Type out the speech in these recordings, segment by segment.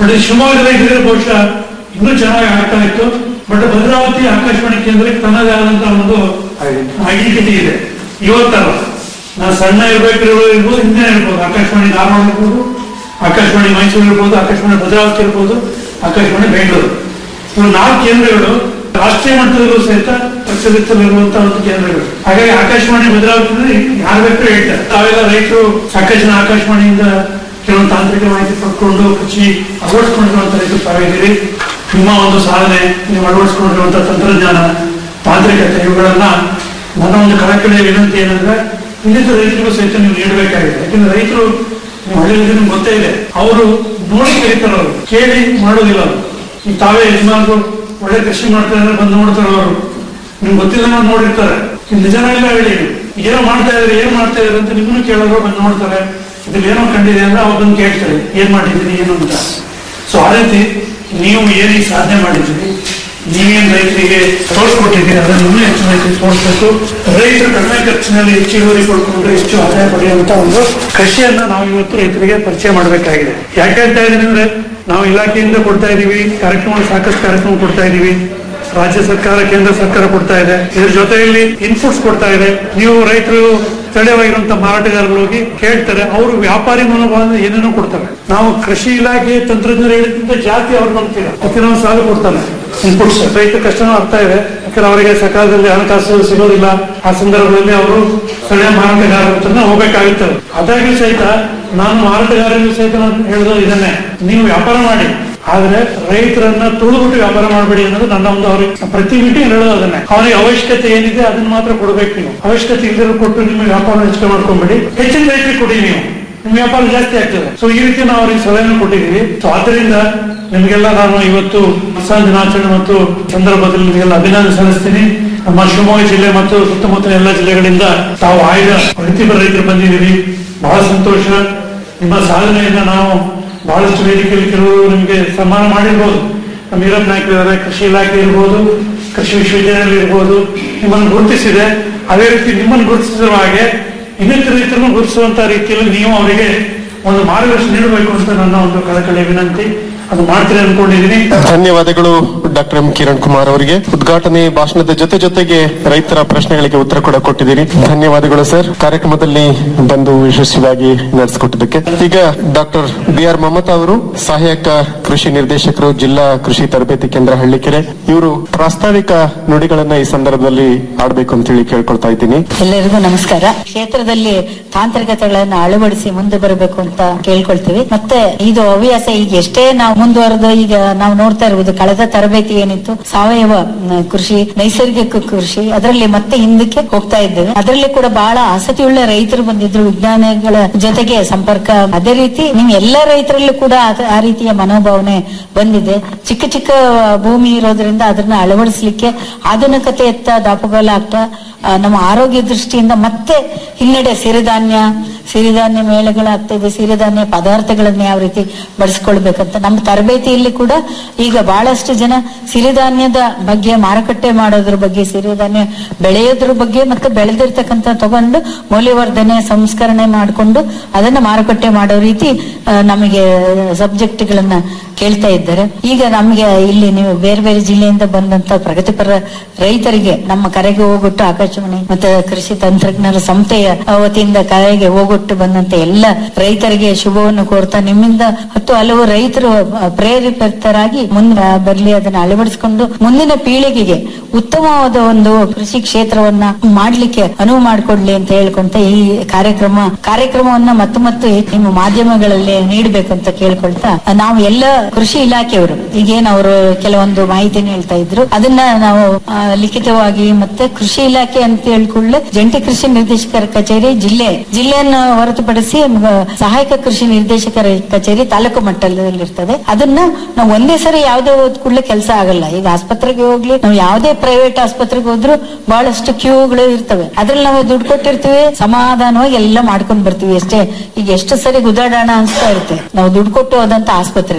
But ಶಿವಮೊಗ್ಗದ ಇದ್ರೆ ಬಹುಶಃ ಇನ್ನೂ ಚೆನ್ನಾಗಿ ಆಗ್ತಾ ಇತ್ತು ಬಟ್ ಭದ್ರಾವತಿ ಆಕಾಶವಾಣಿ ಕೇಂದ್ರಕ್ಕೆ ತನ್ನದೇ ಆದಂತಹ ಒಂದು ಐಡೆಂಟಿಟಿ ಇದೆ ಇವತ್ತಲ್ಲ ನಾನು ಸಣ್ಣ ಇರ್ಬೇಕಿರೋ ಇರ್ಬೋದು ಹಿಂದೆ ಇರ್ಬೋದು ಆಕಾಶವಾಣಿ ಧಾರವಾಡ ಇರ್ಬೋದು ಆಕಾಶವಾಣಿ ಮೈಸೂರು ಇರ್ಬೋದು ಆಕಾಶವಾಣಿ ಭದ್ರಾವತಿ ಇರ್ಬೋದು ಆಕಾಶವಾಣಿ ಬೆಂಗಳೂರು ಇವು ನಾಲ್ಕು ಕೇಂದ್ರಗಳು ರಾಷ್ಟ್ರೀಯ ಮಟ್ಟದಲ್ಲೂ ಸಹಿತ ಪ್ರಚಲಿತದಲ್ಲಿರುವಂತಹ ಒಂದು ಕೇಂದ್ರಗಳು ಹಾಗಾಗಿ ಆಕಾಶವಾಣಿ ಭದ್ರಾವತಿ ಯಾರು ಬೇಕಾದ್ರೂ ಹೇಳ್ತಾರೆ ತಾವೆಲ್ಲ ರೈತರು ಸಾಕಷ್ಟು ಜನ ಆಕಾಶವಾಣಿಯಿಂದ ಕೆಲವೊಂದು ತಾಂತ್ರಿಕ ಮಾಹಿತಿ ಪಡ್ಕೊಂಡು ಕೃಷಿ ಅಳವಡಿಸ್ಕೊಂಡಿರುವಂತ ರೈತರು ತಾವಿದ್ದೀರಿ ನಿಮ್ಮ ಒಂದು ಸಾಧನೆ ನೀವು ಅಳವಡಿಸ್ಕೊಂಡಿರುವಂತಹ ತಂತ್ರಜ್ಞಾನ ತಾಂತ್ರಿಕತೆ ಇವುಗಳನ್ನ ನನ್ನ ಒಂದು ಕಳಕಳಿಯ ವಿನಂತಿ ಏನಂದ್ರೆ ಇನ್ನಿತರ ರೈತರಿಗೂ ಸಹಿತ ನೀವು ನೀಡಬೇಕಾಗಿದೆ ಯಾಕಂದ್ರೆ ರೈತರು ನೀವು ಹಳ್ಳಿಯಲ್ಲಿ ನಿಮ್ಗೆ ಗೊತ್ತೇ ಇದೆ ಅವರು ನೋಡಿ ಕಲಿತಾರೆ ಅವರು ಕೇಳಿ ಮಾಡೋದಿಲ್ಲ ಅವರು ಈಗ ತಾವೇ ಯಜಮಾನರು ಒಳ್ಳೆ ಕೃಷಿ ಮಾಡ್ತಾ ಇದ್ರೆ ಬಂದು ನೋಡ್ತಾರೆ ಅವರು ನಿಮ್ಗೆ ಗೊತ್ತಿಲ್ಲ ನೋಡಿರ್ತಾರೆ ಇದು ನಿಜನೇ ಇಲ್ಲ ಹೇಳಿ ನೀವು. ಏನೋ ಮಾಡ್ತಾ ಇದ್ರೆ ಏನ್ ಮಾಡ್ತಾ ಇದ್ರೆ ಅಂತ ನಿಮ್ಮನ್ನು ಕೇಳೋರು ಬಂದು ನೋಡ್ತಾರೆ ಇದ್ರಲ್ಲಿ ಏನೋ ಕಂಡಿದೆ ಅಂದ್ರೆ ಅವ್ರು ಬಂದು ಕೇಳ್ತಾರೆ ಏನ್ ಮಾಡಿದ್ದೀರಿ ಏನು ಅಂತ ಸೊ ಆ ರೀತಿ ನೀವು ಏನೀಗ ಸಾಧನೆ ಮಾಡಿದ್ದೀರಿ ನೀವೇನ್ ರೈತರಿಗೆ ತೋರಿಸ್ಕೊಟ್ಟಿದ್ದೀರಿ ಅದನ್ನು ಇನ್ನೂ ಹೆಚ್ಚು ರೈತರಿಗೆ ತೋರಿಸ್ಬೇಕು ರೈತರು ಕಡಿಮೆ ಖರ್ಚಿನಲ್ಲಿ ಹೆಚ್ಚು ಇಳುವರಿ ಪಡ್ಕೊಂಡ್ರೆ ಹೆಚ್ಚು ಆದಾಯ ಪಡೆಯುವಂತ ಒಂದು ಕೃಷಿಯನ್ನ ನಾವು ಇವತ್ತು ರೈತರಿಗೆ ಪರಿಚಯ ಮಾಡಬೇಕಾಗಿದೆ ಯಾಕೆ ಹೇಳ್ತಾ ಇದ್ದೀನಿ ಅಂದ್ರೆ ನಾವು ಇಲಾಖೆಯಿಂದ ಕೊಡ್ತಾ ಇದೀವಿ ಕಾರ್ಯಕ್ರಮ ಸಾಕಷ್ಟು ಕಾರ್ಯಕ್ರಮ ಕೊಡ್ತಾ ಇದೀವಿ ರಾಜ್ಯ ಸರ್ಕಾರ ಕೇಂದ್ರ ಸರ್ಕಾರ ಕೊಡ್ತಾ ಇದೆ ಇದ್ರ ಜೊತೆಯಲ್ಲಿ ಇನ್ಪುಟ್ಸ್ ಕೊಡ್ತಾ ಇದೆ ನೀವು ರೈತರು ಸ್ಥಳೀಯವಾಗಿರುವಂತ ಮಾರಾಟಗಾರರು ಹೋಗಿ ಕೇಳ್ತಾರೆ ಅವರು ವ್ಯಾಪಾರಿ ಮನೋಭಾವದಿಂದ ಏನೇನೋ ಕೊಡ್ತಾರೆ ನಾವು ಕೃಷಿ ಇಲಾಖೆ ತಂತ್ರಜ್ಞರು ಹೇಳಿದ್ರಿಂದ ಜಾತಿ ಅವ್ರು ನಂಬ್ತೀರ ಪ್ರತಿಯೊಂದು ಸಾಲ ಕೊಡ್ತಾನೆ ಇನ್ಪುಟ್ಸ್ ರೈತ ಕಷ್ಟನೂ ಅರ್ಥ ಇದೆ ಯಾಕಂದ್ರೆ ಅವರಿಗೆ ಸಕಾಲದಲ್ಲಿ ಹಣಕಾಸು ಸಿಗೋದಿಲ್ಲ ಆ ಸಂದರ್ಭದಲ್ಲಿ ಅವರು ಸ್ಥಳೀಯ ಮಾರಾಟಗಾರರ ಹತ್ರನೇ ಹೋಗ್ಬೇಕಾಗುತ್ತೆ ಅದಾಗಿ ಸಹಿತ ನಾನು ಮಾರಾಟಗಾರರಿಗೂ ಸಹಿತ ನಾನು ಹೇಳೋದು ಇದನ್ನೇ ನೀವು ವ್ಯಾಪಾರ ಮಾಡಿ ಆದ್ರೆ ರೈತರನ್ನ ತುಳಿದ್ಬಿಟ್ಟು ವ್ಯಾಪಾರ ಮಾಡಬೇಡಿ ಅನ್ನೋದು ನನ್ನ ಒಂದು ಅವ್ರಿಗೆ ಪ್ರತಿ ಮೀಟಿಂಗ್ ಹೇಳೋದು ಅದನ್ನೇ ಅವನಿಗೆ ಅವಶ್ಯಕತೆ ಏನಿದೆ ಅದನ್ನ ಮಾತ್ರ ಕೊಡ್ಬೇಕು ನೀವು ಅವಶ್ಯಕತೆ ಇಲ್ಲದಿರೋ ಕೊಟ್ಟು ನಿಮ್ಮ ವ್ಯಾಪಾರ ಹೆಚ್ಚು ಮಾಡ್ಕೊಂಬೇಡಿ ಹೆಚ್ಚಿನ ರೈತರಿಗೆ ಕೊಡಿ ನೀವು ನಿಮ್ಮ ವ್ಯಾಪಾರ ಜಾಸ್ತಿ ಆಗ್ತದೆ ಸೊ ಈ ರೀತಿ ನಾವು ಅವ್ರಿಗೆ ಸಲಹೆಯನ್ನು ಕೊಟ್ಟಿದ್ದೀವಿ ಸೊ ಆದ್ದರಿಂದ ನಿಮಗೆಲ್ಲ ನಾನು ಇವತ್ತು ಕಿಸಾನ್ ದಿನಾಚರಣೆ ಮತ್ತು ಸಂದರ್ಭದಲ್ಲಿ ನಿಮಗೆಲ್ಲ ಅಭಿನಂದನೆ ಸಲ್ಲಿಸ್ತೀನಿ ನಮ್ಮ ಶಿವಮೊಗ್ಗ ಜಿಲ್ಲೆ ಮತ್ತು ಸುತ್ತಮುತ್ತಲ ಎಲ್ಲ ಜಿಲ್ಲೆಗಳಿಂದ ತಾವು ಆಯ್ದ ವೃತ್ತಿಪರ ರೈತರು ಬಂದಿದ್ದೀರಿ ಬಹಳ ಸಂತೋಷ ನಿಮ್ಮ ಸಾಧನೆಯಿಂದ ನಾವು ಬಹಳಷ್ಟು ವೇದಿಕೆಯಲ್ಲಿ ಕೆಲವರು ನಿಮಗೆ ಸನ್ಮಾನ ಮಾಡಿರ್ಬೋದು ನಮ್ಮ ವೀರಪ್ಪ ನಾಯ್ಕ ಇದ್ದಾರೆ ಕೃಷಿ ಇಲಾಖೆ ಇರ್ಬೋದು ಕೃಷಿ ವಿಶ್ವವಿದ್ಯಾಲಯ ಇರ್ಬೋದು ನಿಮ್ಮನ್ನು ಗುರುತಿಸಿದೆ ಅದೇ ರೀತಿ ನಿಮ್ಮನ್ನು ಗುರುತಿಸಿರುವ ಹಾಗೆ ಇನ್ನಿತರ ರೈತರನ್ನು ಗುರುತಿಸುವಂತ ರೀತಿಯಲ್ಲಿ ನೀವು ಅವರಿಗೆ ಒಂದು ಮಾರ್ಗದರ್ಶನ ನೀಡಬೇಕು ಅಂತ ನನ್ನ ಒಂದು ಕಳಕಳಿಯ ವಿನಂತಿ ಅದು ಮಾಡ್ತೀರಿ ಅನ್ಕೊಂಡಿದ್ದೀನಿ ಧನ್ಯವಾದಗಳು ಡಾಕ್ಟರ್ ಎಂ ಕಿರಣ್ ಕುಮಾರ್ ಅವರಿಗೆ ಉದ್ಘಾಟನೆ ಭಾಷಣದ ಜೊತೆ ಜೊತೆಗೆ ರೈತರ ಪ್ರಶ್ನೆಗಳಿಗೆ ಉತ್ತರ ಕೂಡ ಕೊಟ್ಟಿದ್ದೀರಿ ಧನ್ಯವಾದಗಳು ಸರ್ ಕಾರ್ಯಕ್ರಮದಲ್ಲಿ ಬಂದು ಯಶಸ್ವಿಯಾಗಿ ನಡೆಸಿಕೊಟ್ಟಿದ್ದಕ್ಕೆ ಈಗ ಡಾಕ್ಟರ್ ಬಿ ಆರ್ ಮಮತಾ ಅವರು ಸಹಾಯಕ ಕೃಷಿ ನಿರ್ದೇಶಕರು ಜಿಲ್ಲಾ ಕೃಷಿ ತರಬೇತಿ ಕೇಂದ್ರ ಹಳ್ಳಿಕೆರೆ ಇವರು ಪ್ರಾಸ್ತಾವಿಕ ನುಡಿಗಳನ್ನ ಈ ಸಂದರ್ಭದಲ್ಲಿ ಆಡ್ಬೇಕು ಅಂತ ಹೇಳಿ ಕೇಳ್ಕೊಳ್ತಾ ಇದ್ದೀನಿ ಎಲ್ಲರಿಗೂ ನಮಸ್ಕಾರ ಕ್ಷೇತ್ರದಲ್ಲಿ ತಾಂತ್ರಿಕತೆಗಳನ್ನ ಅಳವಡಿಸಿ ಮುಂದೆ ಬರಬೇಕು ಅಂತ ಕೇಳ್ಕೊಳ್ತೀವಿ ಮತ್ತೆ ಇದು ಹವ್ಯಾಸ ಈಗ ಎಷ್ಟೇ ನಾವು ಮುಂದುವರೆದು ಈಗ ನಾವು ನೋಡ್ತಾ ಇರುವುದು ಕಳೆದ ತರಬೇತಿ ಏನಿತ್ತು ಸಾವಯವ ಮ್, ಕೃಷಿ ನೈಸರ್ಗಿಕ ಕೃಷಿ ಅದರಲ್ಲಿ ಮತ್ತೆ ಹಿಂದಕ್ಕೆ ಹೋಗ್ತಾ ಇದ್ದೇವೆ ಅದರಲ್ಲಿ ಕೂಡ ಬಹಳ ಆಸಕ್ತಿಯುಳ್ಳ ರೈತರು ಬಂದಿದ್ರು ವಿಜ್ಞಾನಿಗಳ ಜೊತೆಗೆ ಸಂಪರ್ಕ ಅದೇ ರೀತಿ ನಿಮ್ ಎಲ್ಲ ರೈತರಲ್ಲೂ ಕೂಡ ಆ- ಆ ರೀತಿಯ ಮನೋಭಾವನೆ ಬಂದಿದೆ ಚಿಕ್ಕ ಚಿಕ್ಕ ಭೂಮಿ ಇರೋದ್ರಿಂದ ಅದನ್ನ ಅಳವಡಿಸಲಿಕ್ಕೆ ಆಧುನಿಕತೆಯತ್ತ ದಾಪುಗಾಲಾಗ್ತಾ ಆ, ನಮ್ಮ ಆರೋಗ್ಯ ದೃಷ್ಟಿಯಿಂದ ಮತ್ತೆ ಹಿನ್ನಡೆ ಸಿರಿಧಾನ್ಯ ಸಿರಿಧಾನ್ಯ ಮೇಳಗಳಾಗ್ತಾ ಇದೆ ಸಿರಿಧಾನ್ಯ ಪದಾರ್ಥಗಳನ್ನ ಯಾವ ರೀತಿ ಬಳಸ್ಕೊಳ್ಬೇಕಂತ ನಮ್ಮ ತರಬೇತಿಯಲ್ಲಿ ಕೂಡ ಈಗ ಬಹಳಷ್ಟು ಜನ ಸಿರಿಧಾನ್ಯದ ಬಗ್ಗೆ ಮಾರುಕಟ್ಟೆ ಮಾಡೋದ್ರ ಬಗ್ಗೆ ಸಿರಿಧಾನ್ಯ ಬೆಳೆಯೋದ್ರ ಬಗ್ಗೆ ಮತ್ತೆ ಬೆಳೆದಿರ್ತಕ್ಕಂಥ ತಗೊಂಡು ಮೌಲ್ಯವರ್ಧನೆ ಸಂಸ್ಕರಣೆ ಮಾಡಿಕೊಂಡು ಅದನ್ನ ಮಾರುಕಟ್ಟೆ ಮಾಡೋ ರೀತಿ ಆ, ನಮಗೆ ಸಬ್ಜೆಕ್ಟ್ಗಳನ್ನ ಕೇಳ್ತಾ ಇದ್ದಾರೆ ಈಗ ನಮಗೆ ಇಲ್ಲಿ ನೀವು ಬೇರೆ ಬೇರೆ ಜಿಲ್ಲೆಯಿಂದ ಬಂದಂತ ಪ್ರಗತಿಪರ ರೈತರಿಗೆ ನಮ್ಮ ಕರೆಗೆ ಹೋಗೊಟ್ಟು ಆಕಾಶವಾಣಿ ಮತ್ತೆ ಕೃಷಿ ತಂತ್ರಜ್ಞರ ಸಂಸ್ಥೆಯ ವತಿಯಿಂದ ಕರೆಗೆ ಹೋಗೊಟ್ಟು ಬಂದಂತ ಎಲ್ಲ ರೈತರಿಗೆ ಶುಭವನ್ನು ಕೋರ್ತಾ ನಿಮ್ಮಿಂದ ಹತ್ತು ಹಲವು ರೈತರು ಆ, ಪ್ರೇರೇಪಿತರಾಗಿ ಮುಂದೆ ಬರ್ಲಿ ಅದನ್ನ ಅಳವಡಿಸಿಕೊಂಡು ಮುಂದಿನ ಪೀಳಿಗೆಗೆ ಉತ್ತಮವಾದ ಒಂದು ಕೃಷಿ ಕ್ಷೇತ್ರವನ್ನ ಮಾಡ್ಲಿಕ್ಕೆ ಅನುವು ಮಾಡಿಕೊಡ್ಲಿ ಅಂತ ಹೇಳ್ಕೊಂತ ಈ ಕಾರ್ಯಕ್ರಮ ಕಾರ್ಯಕ್ರಮವನ್ನ ಮತ್ತು ಮತ್ತು ನಿಮ್ಮ ಮಾಧ್ಯಮಗಳಲ್ಲಿ ನೀಡಬೇಕಂತ ಕೇಳ್ಕೊಳ್ತಾ ನಾವು ಎಲ್ಲ ಕೃಷಿ ಇಲಾಖೆಯವರು ಈಗೇನ್ ಅವರು ಕೆಲವೊಂದು ಮಾಹಿತಿನ ಹೇಳ್ತಾ ಇದ್ರು ಅದನ್ನ ನಾವು ಆ, ಲಿಖಿತವಾಗಿ ಮತ್ತೆ ಕೃಷಿ ಇಲಾಖೆ ಅಂತ ಹೇಳ್ಕೊಳ್ಳೆ ಜಂಟಿ ಕೃಷಿ ನಿರ್ದೇಶಕರ ಕಚೇರಿ ಜಿಲ್ಲೆ ಜಿಲ್ಲೆಯನ್ನು ಹೊರತುಪಡಿಸಿ ಮ, ಸಹಾಯಕ ಕೃಷಿ ನಿರ್ದೇಶಕರ ಕಚೇರಿ ತಾಲೂಕು ಮಟ್ಟದಲ್ಲಿ ಇರ್ತದೆ ಅದನ್ನ ನಾವು ಒಂದೇ ಸರಿ ಯಾವುದೇ ಹೋದ್ ಕೂಡಲೇ ಕೆಲಸ ಆಗಲ್ಲ ಈಗ ಆಸ್ಪತ್ರೆಗೆ ಹೋಗ್ಲಿ ನಾವು ಯಾವುದೇ ಪ್ರೈವೇಟ್ ಆಸ್ಪತ್ರೆಗೆ ಹೋದ್ರು ಬಹಳಷ್ಟು ಕ್ಯೂಗಳು ಇರ್ತವೆ ಅದ್ರಲ್ಲಿ ನಾವು ದುಡ್ಡು ಕೊಟ್ಟಿರ್ತೀವಿ ಸಮಾಧಾನವಾಗಿ ಎಲ್ಲ ಮಾಡ್ಕೊಂಡ್ ಬರ್ತೀವಿ ಅಷ್ಟೇ ಈಗ ಎಷ್ಟು ಸರಿ ಗುದಾಡೋಣ ಅನ್ಸ್ತಾ ಇರುತ್ತೆ ನಾವು ದುಡ್ಡು ಕೊಟ್ಟು ಹೋದಂತ ಆಸ್ಪತ್ರೆಯಲ್ಲಿ ಇಲ್ಲಿ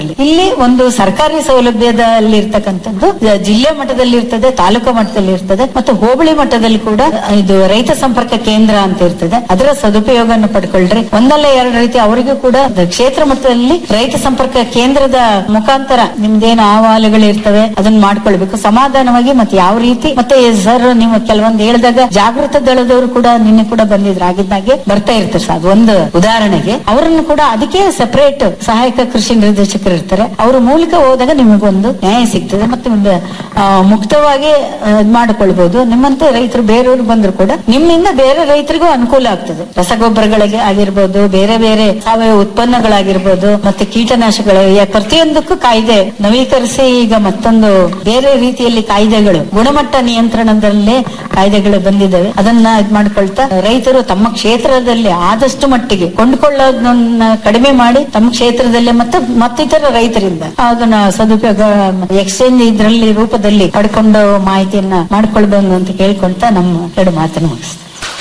ಇಲ್ಲಿ ಒಂದು ಸರ್ಕಾರಿ ಸೌಲಭ್ಯದಲ್ಲಿ ಇರ್ತಕ್ಕಂಥದ್ದು ಜಿಲ್ಲೆ ಮಟ್ಟದಲ್ಲಿ ಇರ್ತದೆ ತಾಲೂಕು ಮಟ್ಟದಲ್ಲಿ ಇರ್ತದೆ ಮತ್ತು ಹೋಬಳಿ ಮಟ್ಟದಲ್ಲಿ ಕೂಡ ಇದು ರೈತ ಸಂಪರ್ಕ ಕೇಂದ್ರ ಅಂತ ಇರ್ತದೆ ಅದರ ಸದುಪಯೋಗವನ್ನು ಪಡ್ಕೊಳ್ರಿ ಒಂದಲ್ಲ ಎರಡು ರೀತಿ ಅವರಿಗೂ ಕೂಡ ಕ್ಷೇತ್ರ ಮಟ್ಟದಲ್ಲಿ ರೈತ ಸಂಪರ್ಕ ಕೇಂದ್ರದ ಮುಖಾಂತರ ನಿಮ್ದೇನು ಅಹವಾಲುಗಳು ಇರ್ತವೆ ಅದನ್ನ ಮಾಡ್ಕೊಳ್ಬೇಕು ಸಮಾಧಾನವಾಗಿ ಮತ್ತೆ ಯಾವ ರೀತಿ ಮತ್ತೆ ಸರ್ ನೀವು ಕೆಲವೊಂದು ಹೇಳಿದಾಗ ಜಾಗೃತ ದಳದವರು ಕೂಡ ನಿನ್ನೆ ಕೂಡ ಬಂದಿದ್ರು ಆಗಿದ್ದಾಗೆ ಬರ್ತಾ ಇರ್ತಾರೆ ಸರ್ ಅದು ಒಂದು ಉದಾಹರಣೆಗೆ ಅವರನ್ನು ಕೂಡ ಅದಕ್ಕೆ ಸಪರೇಟ್ ಸಹಾಯಕ ಕೃಷಿ ನಿರ್ದೇಶಕರು ಇರ್ತಾರೆ ಅವ್ರ ಮೂಲಕ ಹೋದಾಗ ನಿಮಗೊಂದು ನ್ಯಾಯ ಸಿಗ್ತದೆ ಮತ್ತೆ ಒಂದು ಆ, ಮುಕ್ತವಾಗಿ ಆ, ಇದ್ ಮಾಡ್ಕೊಳ್ಬಹುದು ನಿಮ್ಮಂತೆ ರೈತರು ಬೇರೆಯವರು ಬಂದ್ರು ಕೂಡ ನಿಮ್ಮಿಂದ ಬೇರೆ ರೈತರಿಗೂ ಅನುಕೂಲ ಆಗ್ತದೆ ರಸಗೊಬ್ಬರಗಳಿಗೆ ಆಗಿರ್ಬೋದು ಬೇರೆ ಬೇರೆ ಸಾವಯವ ಉತ್ಪನ್ನಗಳಾಗಿರ್ಬೋದು ಮತ್ತೆ ಕೀಟನಾಶಕಗಳು ಯಾ- ಪ್ರತಿಯೊಂದಕ್ಕೂ ಕಾಯ್ದೆ ನವೀಕರಿಸಿ ಈಗ ಮತ್ತೊಂದು ಬೇರೆ ರೀತಿಯಲ್ಲಿ ಕಾಯ್ದೆಗಳು ಗುಣಮಟ್ಟ ನಿಯಂತ್ರಣದಲ್ಲೇ ಕಾಯ್ದೆಗಳು ಬಂದಿದ್ದಾವೆ ಅದನ್ನ ಇದ್ ಮಾಡ್ಕೊಳ್ತಾ ರೈತರು ತಮ್ಮ ಕ್ಷೇತ್ರದಲ್ಲಿ ಆದಷ್ಟು ಮಟ್ಟಿಗೆ ಕೊಂಡುಕೊಳ್ಳೋದನ್ನ ಕಡಿಮೆ ಮಾಡಿ ತಮ್ಮ ಕ್ಷೇತ್ರದಲ್ಲೇ ಮತ್ತೆ ಮತ್ತಿತರ ರೈತರಿಂದ ಅದನ್ನ ಸದುಪಯೋಗ ಎಕ್ಸ್ಚೇಂಜ್ ಇದ್ರಲ್ಲಿ ರೂಪದಲ್ಲಿ ಪಡ್ಕೊಂಡು ಮಾಹಿತಿಯನ್ನ ಮಾಡ್ಕೊಳ್ಬಹುದು ಅಂತ ಕೇಳ್ಕೊಂತ ನಮ್ಮ ಎರಡು ಮಾತನ್ನು ಮುಗಿಸ್ತೀನಿ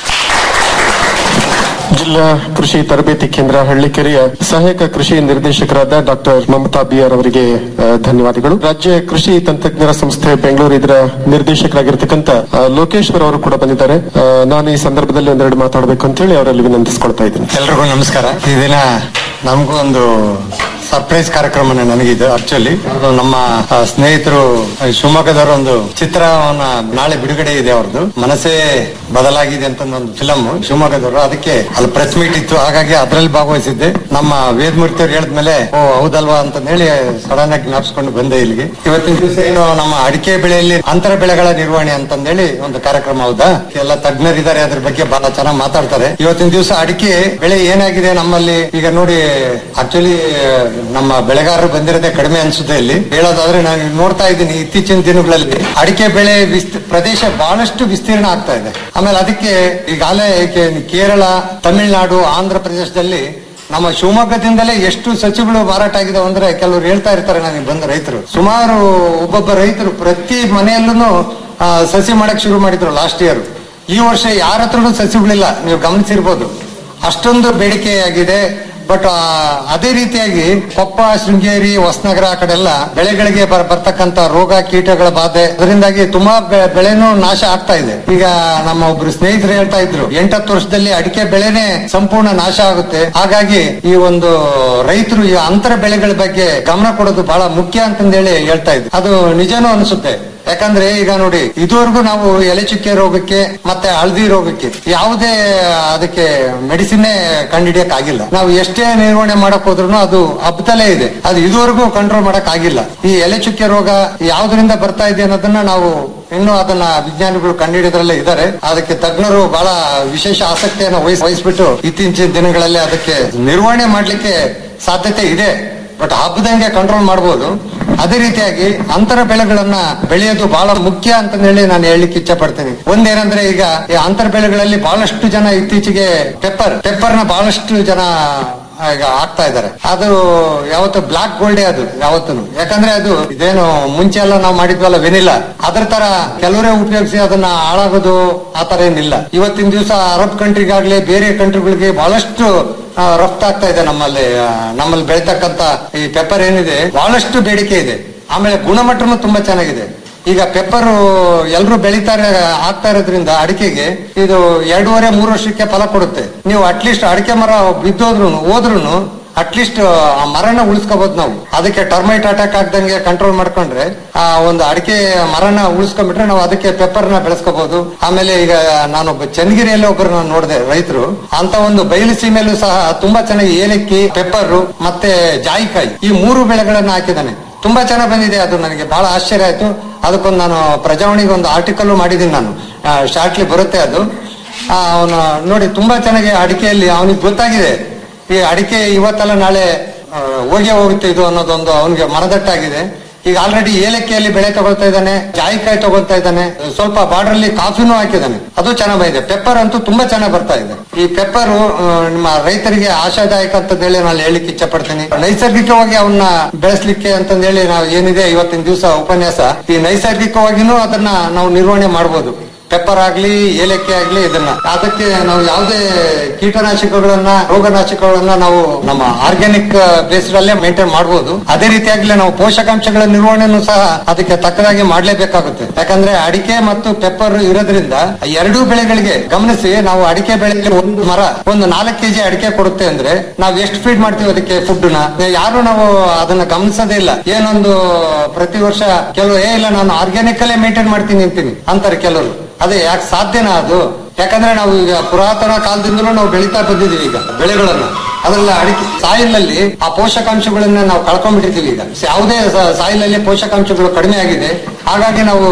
ಜಿಲ್ಲಾ ಕೃಷಿ ತರಬೇತಿ ಕೇಂದ್ರ ಹಳ್ಳಿಕೆರೆಯ ಸಹಾಯಕ ಕೃಷಿ ನಿರ್ದೇಶಕರಾದ ಡಾಕ್ಟರ್ ಮಮತಾ ಬಿಆರ್ ಅವರಿಗೆ ಆ, ಧನ್ಯವಾದಗಳು ರಾಜ್ಯ ಕೃಷಿ ತಂತ್ರಜ್ಞರ ಸಂಸ್ಥೆ ಬೆಂಗಳೂರು ಇದರ ನಿರ್ದೇಶಕರಾಗಿರ್ತಕ್ಕಂಥ ಆ, ಲೋಕೇಶ್ವರ್ ಅವರು ಕೂಡ ಬಂದಿದ್ದಾರೆ ಆ, ನಾನು ಈ ಸಂದರ್ಭದಲ್ಲಿ ಒಂದೆರಡು ಮಾತಾಡಬೇಕು ಅಂತ ಹೇಳಿ ಅವರಲ್ಲಿ ವಿನಂತಿಸಿಕೊಳ್ತಾ ಇದ್ದೀನಿ ಎಲ್ರಿಗೂ ನಮಸ್ಕಾರ ಈ ದಿನ ನಮಗೂ ಒಂದು ಸರ್ಪ್ರೈಸ್ ಕಾರ್ಯಕ್ರಮ ನನಗಿದೆ ಆಕ್ಚುಲಿ ನಮ್ಮ ಆ, ಸ್ನೇಹಿತರು ಆ, ಶಿವಮೊಗ್ಗದವರ ಒಂದು ಚಿತ್ರವನ್ನ ನಾಳೆ ಬಿಡುಗಡೆ ಇದೆ ಅವ್ರದ್ದು ಮನಸ್ಸೇ ಬದಲಾಗಿದೆ ಅಂತ ಒಂದು ಫಿಲಮ್ ಶಿವಮೊಗ್ಗದವರು ಅದಕ್ಕೆ ಅಲ್ಲಿ ಪ್ರೆಸ್ ಮೀಟ್ ಇತ್ತು ಹಾಗಾಗಿ ಅದ್ರಲ್ಲಿ ಭಾಗವಹಿಸಿದ್ದೆ ನಮ್ಮ ವೇದಮೂರ್ತಿ ಅವ್ರು ಹೇಳಿದ್ಮೇಲೆ ಓ ಹೌದಲ್ವಾ ಅಂತ ಹೇಳಿ ಸಡನ್ ಆಗಿ ಜ್ಞಾಪಿಸ್ಕೊಂಡು ಬಂದೆ ಇಲ್ಲಿಗೆ ಇವತ್ತಿನ ದಿವಸ ಏನು ನಮ್ಮ ಅಡಿಕೆ ಬೆಳೆಯಲ್ಲಿ ಅಂತರ ಬೆಳೆಗಳ ನಿರ್ವಹಣೆ ಅಂತಂದೇಳಿ ಒಂದು ಕಾರ್ಯಕ್ರಮ ಹೌದಾ ಎಲ್ಲ ತಜ್ಞರಿದ್ದಾರೆ ಅದ್ರ ಬಗ್ಗೆ ಬಹಳ ಚೆನ್ನಾಗಿ ಮಾತಾಡ್ತಾರೆ ಇವತ್ತಿನ ದಿವಸ ಅಡಿಕೆ ಬೆಳೆ ಏನಾಗಿದೆ ನಮ್ಮಲ್ಲಿ ಈಗ ನೋಡಿ ಆಕ್ಚುಲಿ ನಮ್ಮ ಬೆಳೆಗಾರರು ಬಂದಿರೋದೇ ಕಡಿಮೆ ಅನ್ಸುತ್ತೆ ಇಲ್ಲಿ ಹೇಳೋದಾದ್ರೆ ನಾನು ನೋಡ್ತಾ ಇದ್ದೀನಿ ಇತ್ತೀಚಿನ ದಿನಗಳಲ್ಲಿ ಅಡಿಕೆ ಬೆಳೆ ವಿಸ್ತ ಪ್ರದೇಶ ಬಹಳಷ್ಟು ವಿಸ್ತೀರ್ಣ ಆಗ್ತಾ ಇದೆ ಆಮೇಲೆ ಅದಕ್ಕೆ ಈಗಾಗಲೇ ಕೆ- ಕೇರಳ ತಮಿಳುನಾಡು ಆಂಧ್ರ ಪ್ರದೇಶದಲ್ಲಿ ನಮ್ಮ ಶಿವಮೊಗ್ಗದಿಂದಲೇ ಎಷ್ಟು ಸಸಿಗಳು ಮಾರಾಟ ಆಗಿದಾವೆ ಅಂದ್ರೆ ಕೆಲವರು ಹೇಳ್ತಾ ಇರ್ತಾರೆ ನನಗೆ ಬಂದ ರೈತರು ಸುಮಾರು ಒಬ್ಬೊಬ್ಬ ರೈತರು ಪ್ರತಿ ಮನೆಯಲ್ಲೂ ಸಸಿ ಮಾಡಕ್ ಶುರು ಮಾಡಿದ್ರು ಲಾಸ್ಟ್ ಇಯರ್ ಈ ವರ್ಷ ಯಾರ ಹತ್ರನೂ ಸಸಿಗಳಿಲ್ಲ ನೀವು ಗಮನಿಸಿರ್ಬೋದು ಅಷ್ಟೊಂದು ಬೇಡಿಕೆ ಆಗಿದೆ ಬಟ್ ಅದೇ ರೀತಿಯಾಗಿ ಕೊಪ್ಪ ಶೃಂಗೇರಿ ಹೊಸನಗರ ಆ ಕಡೆ ಎಲ್ಲ ಬೆಳೆಗಳಿಗೆ ಬರ್- ಬರ್ತಕ್ಕಂತ ರೋಗ ಕೀಟಗಳ ಬಾಧೆ ಅದರಿಂದಾಗಿ ತುಂಬಾ ಬೆ- ಬೆಳೆನೂ ನಾಶ ಆಗ್ತಾ ಇದೆ ಈಗ ನಮ್ಮ ಒಬ್ರು ಸ್ನೇಹಿತರು ಹೇಳ್ತಾ ಇದ್ರು ಎಂಟತ್ತು ವರ್ಷದಲ್ಲಿ ಅಡಿಕೆ ಬೆಳೆನೇ ಸಂಪೂರ್ಣ ನಾಶ ಆಗುತ್ತೆ ಹಾಗಾಗಿ ಈ ಒಂದು ರೈತರು ಈ ಅಂತರ ಬೆಳೆಗಳ ಬಗ್ಗೆ ಗಮನ ಕೊಡೋದು ಬಹಳ ಮುಖ್ಯ ಅಂತಂದೇಳಿ ಹೇಳ್ತಾ ಇದ್ರು ಅದು ನಿಜನೂ ಅನಿಸುತ್ತೆ ಯಾಕಂದ್ರೆ ಈಗ ನೋಡಿ ಇದುವರೆಗೂ ನಾವು ಎಲೆ ಚುಕ್ಕೆ ರೋಗಕ್ಕೆ ಮತ್ತೆ ಹಳದಿ ರೋಗಕ್ಕೆ ಯಾವುದೇ ಅದಕ್ಕೆ ಮೆಡಿಸಿನ್ನೇ ಕಂಡುಹಿಡಿಯಕ್ ಆಗಿಲ್ಲ ನಾವು ಎಷ್ಟೇ ನಿರ್ವಹಣೆ ಮಾಡಕ್ ಹೋದ್ರು ಅದು ಹಬ್ಬದಲ್ಲೇ ಇದೆ ಅದು ಇದುವರೆಗೂ ಕಂಟ್ರೋಲ್ ಮಾಡಕ್ ಆಗಿಲ್ಲ ಈ ಎಲೆ ಚುಕ್ಕೆ ರೋಗ ಯಾವ್ದರಿಂದ ಬರ್ತಾ ಇದೆ ಅನ್ನೋದನ್ನ ನಾವು ಇನ್ನು ಅದನ್ನ ವಿಜ್ಞಾನಿಗಳು ಕಂಡುಹಿಡಿದ್ರಲ್ಲೇ ಇದ್ದಾರೆ ಅದಕ್ಕೆ ತಜ್ಞರು ಬಹಳ ವಿಶೇಷ ಆಸಕ್ತಿಯನ್ನು ವಹಿಸ್ ವಹಿಸ್ಬಿಟ್ಟು ಇತ್ತೀಚಿನ ದಿನಗಳಲ್ಲಿ ಅದಕ್ಕೆ ನಿರ್ವಹಣೆ ಮಾಡ್ಲಿಕ್ಕೆ ಸಾಧ್ಯತೆ ಇದೆ ಬಟ್ ಹಬ್ಬದಂಗೆ ಕಂಟ್ರೋಲ್ ಮಾಡಬಹುದು ಅದೇ ರೀತಿಯಾಗಿ ಅಂತರ ಬೆಳೆಗಳನ್ನ ಬೆಳೆಯೋದು ಬಹಳ ಮುಖ್ಯ ಅಂತ ಹೇಳಿ ನಾನು ಹೇಳಲಿಕ್ಕೆ ಇಚ್ಛೆ ಪಡ್ತೀನಿ ಒಂದೇನಂದ್ರೆ ಈಗ ಈ ಅಂತರ ಬೆಳೆಗಳಲ್ಲಿ ಬಹಳಷ್ಟು ಜನ ಇತ್ತೀಚೆಗೆ ಪೆಪ್ಪರ್ ಪೆಪ್ಪರ್ ನ ಬಹಳಷ್ಟು ಜನ ಈಗ ಆಗ್ತಾ ಇದ್ದಾರೆ ಅದು ಯಾವತ್ತು ಬ್ಲಾಕ್ ಗೋಲ್ಡೇ ಅದು ಯಾವತ್ತು ಯಾಕಂದ್ರೆ ಅದು ಇದೇನು ಮುಂಚೆ ಎಲ್ಲ ನಾವು ಮಾಡಿದ್ವಲ್ಲ ವೆನಿಲ್ಲ ಅದ್ರ ತರ ಕೆಲವರೇ ಉಪಯೋಗಿಸಿ ಅದನ್ನ ಹಾಳಾಗೋದು ಆ ತರ ಏನಿಲ್ಲ ಇವತ್ತಿನ ದಿವಸ ಅರಬ್ ಕಂಟ್ರಿಗಾಗ್ಲಿ ಬೇರೆ ಕಂಟ್ರಿಗಳಿಗೆ ಬಹಳಷ್ಟು ಆ, ರಫ್ತಾಗ್ತಾ ಇದೆ ನಮ್ಮಲ್ಲಿ ಆ, ನಮ್ಮಲ್ಲಿ ಬೆಳಿತಕ್ಕಂತ ಈ ಪೆಪ್ಪರ್ ಏನಿದೆ ಬಹಳಷ್ಟು ಬೇಡಿಕೆ ಇದೆ ಆಮೇಲೆ ಗುಣಮಟ್ಟನು ತುಂಬಾ ಚೆನ್ನಾಗಿದೆ ಈಗ ಪೆಪ್ಪರ್ ಎಲ್ಲರೂ ಬೆಳಿತಾರೆ ಆಗ್ತಾ ಇರೋದ್ರಿಂದ ಅಡಿಕೆಗೆ ಇದು ಎರಡೂವರೆ ಮೂರು ವರ್ಷಕ್ಕೆ ಫಲ ಕೊಡುತ್ತೆ ನೀವು ಅಟ್ಲೀಸ್ಟ್ ಅಡಿಕೆ ಮರ ಬಿದ್ದೋದ್ರು ಹೋದ್ರು ಅಟ್ಲೀಸ್ಟ್ ಆ ಮರನ ಉಳಿಸ್ಕೋಬಹುದು ನಾವು ಅದಕ್ಕೆ ಟರ್ಮೈಟ್ ಅಟ್ಯಾಕ್ ಆಗ್ದಂಗೆ ಕಂಟ್ರೋಲ್ ಮಾಡ್ಕೊಂಡ್ರೆ ಆ ಒಂದು ಅಡಿಕೆ ಮರನ ಉಳಿಸ್ಕೊಂಡ್ಬಿಟ್ರೆ ನಾವು ಅದಕ್ಕೆ ಪೆಪ್ಪರ್ ನ ಬೆಳೆಸ್ಕೋಬಹುದು ಆಮೇಲೆ ಈಗ ನಾನೊಬ್ಬ ಚನ್ನಗಿರಿಯಲ್ಲಿ ಒಬ್ಬರು ನಾನು ನೋಡಿದೆ ರೈತರು ಅಂತ ಒಂದು ಬಯಲು ಸೀಮೆಯಲ್ಲೂ ಸಹ ತುಂಬಾ ಚೆನ್ನಾಗಿ ಏಲಕ್ಕಿ ಪೆಪ್ಪರ್ ಮತ್ತೆ ಜಾಯಿಕಾಯಿ ಈ ಮೂರು ಬೆಳೆಗಳನ್ನ ಹಾಕಿದ್ದಾನೆ ತುಂಬಾ ಚೆನ್ನಾಗಿ ಬಂದಿದೆ ಅದು ನನಗೆ ಬಹಳ ಆಶ್ಚರ್ಯ ಆಯ್ತು ಅದಕ್ಕೊಂದು ನಾನು ಪ್ರಜಾವಣಿಗೆ ಒಂದು ಆರ್ಟಿಕಲ್ ಮಾಡಿದ್ದೀನಿ ನಾನು ಶಾರ್ಟ್ಲಿ ಬರುತ್ತೆ ಅದು ಅವನು ನೋಡಿ ತುಂಬಾ ಚೆನ್ನಾಗಿ ಅಡಿಕೆಯಲ್ಲಿ ಅವನಿಗೆ ಗೊತ್ತಾಗಿದೆ ಈ ಅಡಿಕೆ ಇವತ್ತಲ್ಲ ನಾಳೆ ಆ, ಹೋಗೇ ಹೋಗುತ್ತೆ ಇದು ಅನ್ನೋದೊಂದು ಅವನಿಗೆ ಮನದಟ್ಟಾಗಿದೆ ಈಗ ಆಲ್ರೆಡಿ ಏಲಕ್ಕಿಯಲ್ಲಿ ಬೆಳೆ ತಗೊಳ್ತಾ ಇದ್ದಾನೆ ಜಾಯಿಕಾಯಿ ತಗೊಳ್ತಾ ಇದ್ದಾನೆ ಸ್ವಲ್ಪ ಬಾರ್ಡರ್ ಅಲ್ಲಿ ಕಾಫಿನೂ ಹಾಕಿದ್ದಾನೆ ಅದು ಚೆನ್ನಾಗಿ ಬಂದಿದೆ ಪೆಪ್ಪರ್ ಅಂತೂ ತುಂಬಾ ಚೆನ್ನಾಗಿ ಬರ್ತಾ ಇದೆ ಈ ಪೆಪ್ಪರ್ ನಿಮ್ಮ ರೈತರಿಗೆ ಆಶಾದಾಯಕ ಅಂತ ಹೇಳಿ ನಾನು ಹೇಳಿಕ್ಕೆ ಇಚ್ಛೆ ಪಡ್ತೀನಿ ನೈಸರ್ಗಿಕವಾಗಿ ಅವನ್ನ ಬೆಳೆಸಲಿಕ್ಕೆ ಅಂತಂದ ಹೇಳಿ ನಾವು ಏನಿದೆ ಇವತ್ತಿನ ದಿವಸ ಉಪನ್ಯಾಸ ಈ ನೈಸರ್ಗಿಕವಾಗಿನೂ ಅದನ್ನ ನಾವು ನಿರ್ವಹಣೆ ಮಾಡಬಹುದು ಪೆಪ್ಪರ್ ಆಗ್ಲಿ ಏಲಕ್ಕಿ ಆಗ್ಲಿ ಇದನ್ನ ಅದಕ್ಕೆ ನಾವು ಯಾವುದೇ ಕೀಟನಾಶಕಗಳನ್ನ ರೋಗನಾಶಕಗಳನ್ನ ನಾವು ನಮ್ಮ ಆರ್ಗ್ಯಾನಿಕ್ ಬೇಸ್ಡ್ ಅಲ್ಲೇ ಮೇಂಟೈನ್ ಮಾಡಬಹುದು ಅದೇ ರೀತಿಯಾಗಿ ನಾವು ಪೋಷಕಾಂಶಗಳ ನಿರ್ವಹಣೆಯನ್ನು ಸಹ ಅದಕ್ಕೆ ತಕ್ಕದಾಗಿ ಮಾಡಲೇಬೇಕಾಗುತ್ತೆ ಯಾಕಂದ್ರೆ ಅಡಿಕೆ ಮತ್ತು ಪೆಪ್ಪರ್ ಇರೋದ್ರಿಂದ ಎರಡೂ ಬೆಳೆಗಳಿಗೆ ಗಮನಿಸಿ ನಾವು ಅಡಿಕೆ ಬೆಳೆಗೆ ಒಂದು ಮರ ಒಂದು ನಾಲ್ಕು ಕೆಜಿ ಅಡಿಕೆ ಕೊಡುತ್ತೆ ಅಂದ್ರೆ ನಾವು ಎಷ್ಟು ಫೀಡ್ ಮಾಡ್ತೀವಿ ಅದಕ್ಕೆ ಫುಡ್ ನ ಯಾರು ನಾವು ಅದನ್ನ ಗಮನಿಸೋದೇ ಇಲ್ಲ ಏನೊಂದು ಪ್ರತಿ ವರ್ಷ ಕೆಲವು ಏ ಇಲ್ಲ ನಾನು ಆರ್ಗ್ಯಾನಿಕ್ ಅಲ್ಲೇ ಮೇಂಟೈನ್ ಮಾಡ್ತೀನಿ ಅಂತೀನಿ ಅಂತಾರೆ ಕೆಲವರು ಅದೇ ಯಾಕೆ ಸಾಧ್ಯನಾ ಅದು ಯಾಕಂದ್ರೆ ನಾವು ಈಗ ಪುರಾತನ ಕಾಲದಿಂದಲೂ ನಾವು ಬೆಳೀತಾ ಬಂದಿದೀವಿ ಈಗ ಬೆಳೆಗಳನ್ನ ಅದ್ರಲ್ಲ ಅಡಿಕೆ ಸಾಯಿಲ್ ನಲ್ಲಿ ಆ ಪೋಷಕಾಂಶಗಳನ್ನ ನಾವು ಕಳ್ಕೊಂಡ್ಬಿಟ್ಟಿರ್ತೀವಿ ಈಗ ಯಾವುದೇ ಸಾಯಿಲ್ ಅಲ್ಲಿ ಪೋಷಕಾಂಶಗಳು ಕಡಿಮೆ ಆಗಿದೆ ಹಾಗಾಗಿ ನಾವು